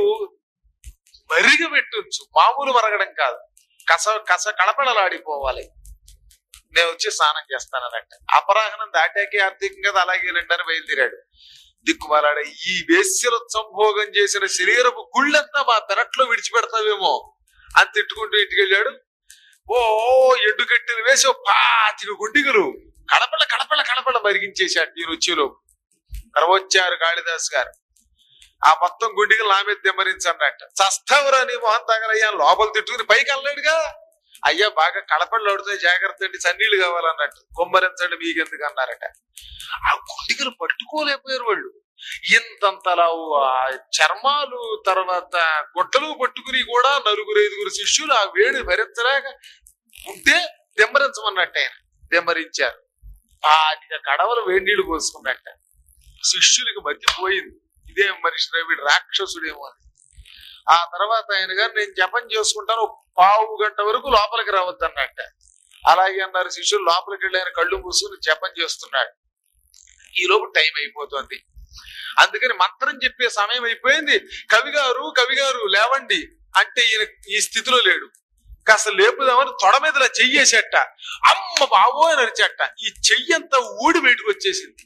మరిగ పెట్టొచ్చు మామూలు మరగడం కాదు కస కస కళపళలాడిపోవాలి నేను వచ్చి స్నానం చేస్తానన్నట్టు అపరాహనం దాటాకే ఆర్థికంగా కదా అలాగే రెండని బయలుదేరాడు దిక్కుమాలాడ ఈ వేశ్యల సంభోగం చేసిన శరీరపు గుళ్ళంతా మా పెరట్లో విడిచిపెడతావేమో అని తిట్టుకుంటూ ఇంటికి వెళ్ళాడు ఓ ఎండు కట్టెలు వేసి ఓ పాతిక గుండిగలు కడపల కడపల కడపల మరిగించేశాడు నేను వచ్చేలోపు వచ్చారు కాళిదాస్ గారు ఆ మొత్తం గుండిగలు నా మీద దెమ్మరించన్నట్ట చస్తావురా నీ మొహం తగలయ్యా లోపల తిట్టుకుని పైకి వెళ్ళలేడుగా అయ్యా బాగా కడపళ్ళు ఆడుతాయి జాగ్రత్త అండి సన్నీళ్ళు కావాలన్నట్టు కొమ్మరించండి మీకెందుకు అన్నారట ఆ గుండిగలు పట్టుకోలేకపోయారు వాళ్ళు ఇంతంతలా ఆ చర్మాలు తర్వాత గుట్టలు పట్టుకుని కూడా నలుగురు ఐదుగురు శిష్యులు ఆ వేడి భరించలేక ఉంటే దెమ్మరించమన్నట్టు ఆయన దెమ్మరించారు పాతిక కడవలు వేడి నీళ్లు పోసుకున్నట్ట శిష్యులకి మధ్య పోయింది ఇదేం మనిషి వీడు రాక్షసుడేమో అని ఆ తర్వాత ఆయన గారు నేను జపం చేసుకుంటాను ఒక పావు గంట వరకు లోపలికి రావద్దు అన్నట్ట అలాగే అన్నారు శిష్యులు లోపలికి వెళ్ళి ఆయన కళ్ళు మూసుకుని జపం చేస్తున్నాడు ఈ లోపు టైం అయిపోతుంది అందుకని మంత్రం చెప్పే సమయం అయిపోయింది కవి గారు కవి గారు లేవండి అంటే ఈయన ఈ స్థితిలో లేడు కాస్త లేపుదామని తొడ మీద ఇలా చెయ్యేసేట అమ్మ బాబో అని అరిచేట ఈ చెయ్యంతా ఊడి బయటకు వచ్చేసింది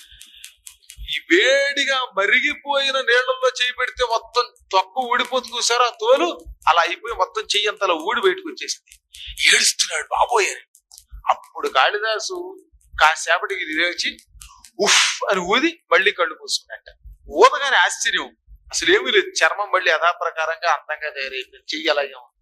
ఈ వేడిగా మరిగిపోయిన నీళ్లలో చేయి పెడితే మొత్తం తొక్కు ఊడిపోతుంది చూసారా ఆ తోలు అలా అయిపోయి మొత్తం చెయ్యంతలా ఊడి బయటకు వచ్చేసింది ఏడుస్తున్నాడు బాబోయ్ అని అప్పుడు కాళిదాసు కాసేపటికి లేచి ఉఫ్ అని ఊది మళ్ళీ కళ్ళు మూసుకున్నట్ట ఊదగానే ఆశ్చర్యం అసలు ఏమీ లేదు చర్మం మళ్ళీ యథాప్రకారంగా అందంగా తయారైపోయింది చెయ్యి అలాగే ఉంది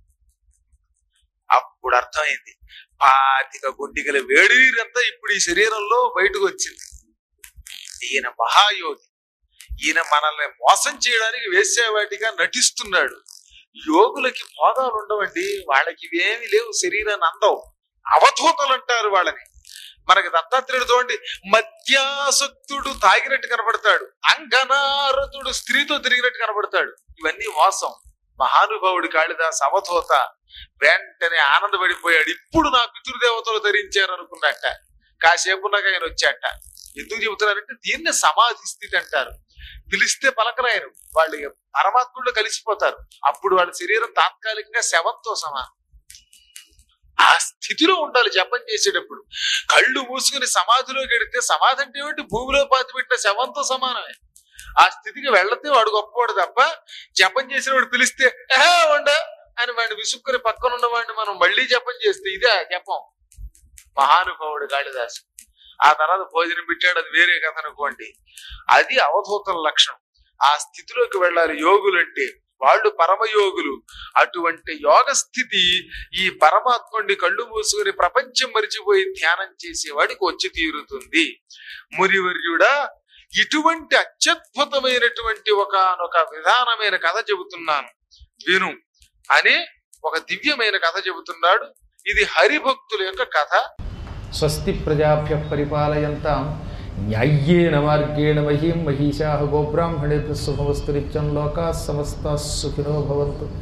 అప్పుడు అర్థమైంది పాతిక గుండిగల వేడి నీరంతా ఇప్పుడు ఈ శరీరంలో బయటకు వచ్చింది ఈయన మహాయోగి ఈయన మనల్ని మోసం చేయడానికి వేసేవాటిగా నటిస్తున్నాడు యోగులకి భోగాలు ఉండవండి వాళ్ళకి ఇవేమి లేవు శరీరాన్ని అందవు అవధూతలు అంటారు వాళ్ళని మనకి దత్తాత్రేయుడు చూడండి మద్యాసక్తుడు తాగినట్టు కనబడతాడు అంగనారతుడు స్త్రీతో తిరిగినట్టు కనబడతాడు ఇవన్నీ మోసం మహానుభావుడి కాళిదాస్ అవధూత వెంటనే ఆనందపడిపోయాడు ఇప్పుడు నా పితృదేవతలు ధరించారు అనుకున్నట్ట కాసేపు నాకు ఆయన వచ్చాట ఎందుకు చెబుతున్నారంటే దీన్నే సమాధి స్థితి అంటారు పిలిస్తే పలకరాయరు వాళ్ళు పరమాత్ముడు కలిసిపోతారు అప్పుడు వాళ్ళ శరీరం తాత్కాలికంగా శవంతో సమానం ఆ స్థితిలో ఉండాలి జపం చేసేటప్పుడు కళ్ళు మూసుకుని సమాధిలోకి వెడితే సమాధి అంటే ఏమిటి భూమిలో పాతి పెట్టిన శవంతో సమానమే ఆ స్థితికి వెళ్తే వాడు గొప్పవాడు తప్ప జపం చేసిన వాడు పిలిస్తే "ఏహే, ఉండ అని వాడిని విసుక్కుని పక్కన ఉన్నవాడిని మనం మళ్ళీ జపం చేస్తే ఇదే జపం మహానుభావుడు కాళిదాసు ఆ తర్వాత భోజనం పెట్టాడు అది వేరే కథ అనుకోండి అది అవధూతల లక్షణం ఆ స్థితిలోకి వెళ్ళాలి యోగులు అంటే వాళ్ళు పరమయోగులు అటువంటి యోగ స్థితి ఈ పరమాత్ముడిని కళ్ళు మూసుకుని ప్రపంచం మరిచిపోయి ధ్యానం చేసేవాడికి వచ్చి తీరుతుంది మునివర్యుడా ఇటువంటి అత్యద్భుతమైనటువంటి ఒకనొక విధానమైన కథ చెబుతున్నాను విను అనే ఒక దివ్యమైన కథ చెబుతున్నాడు ఇది హరిభక్తుల యొక్క కథ స్వస్తి ప్రజాభ్య పరిపాలయంతాం న్యాయ్యేన మార్గేణ మహీం మహిషా గోబ్రాహ్మణేభ్య శుభమస్తు నిత్యం లోకా సమస్త సుఖినో భవంతు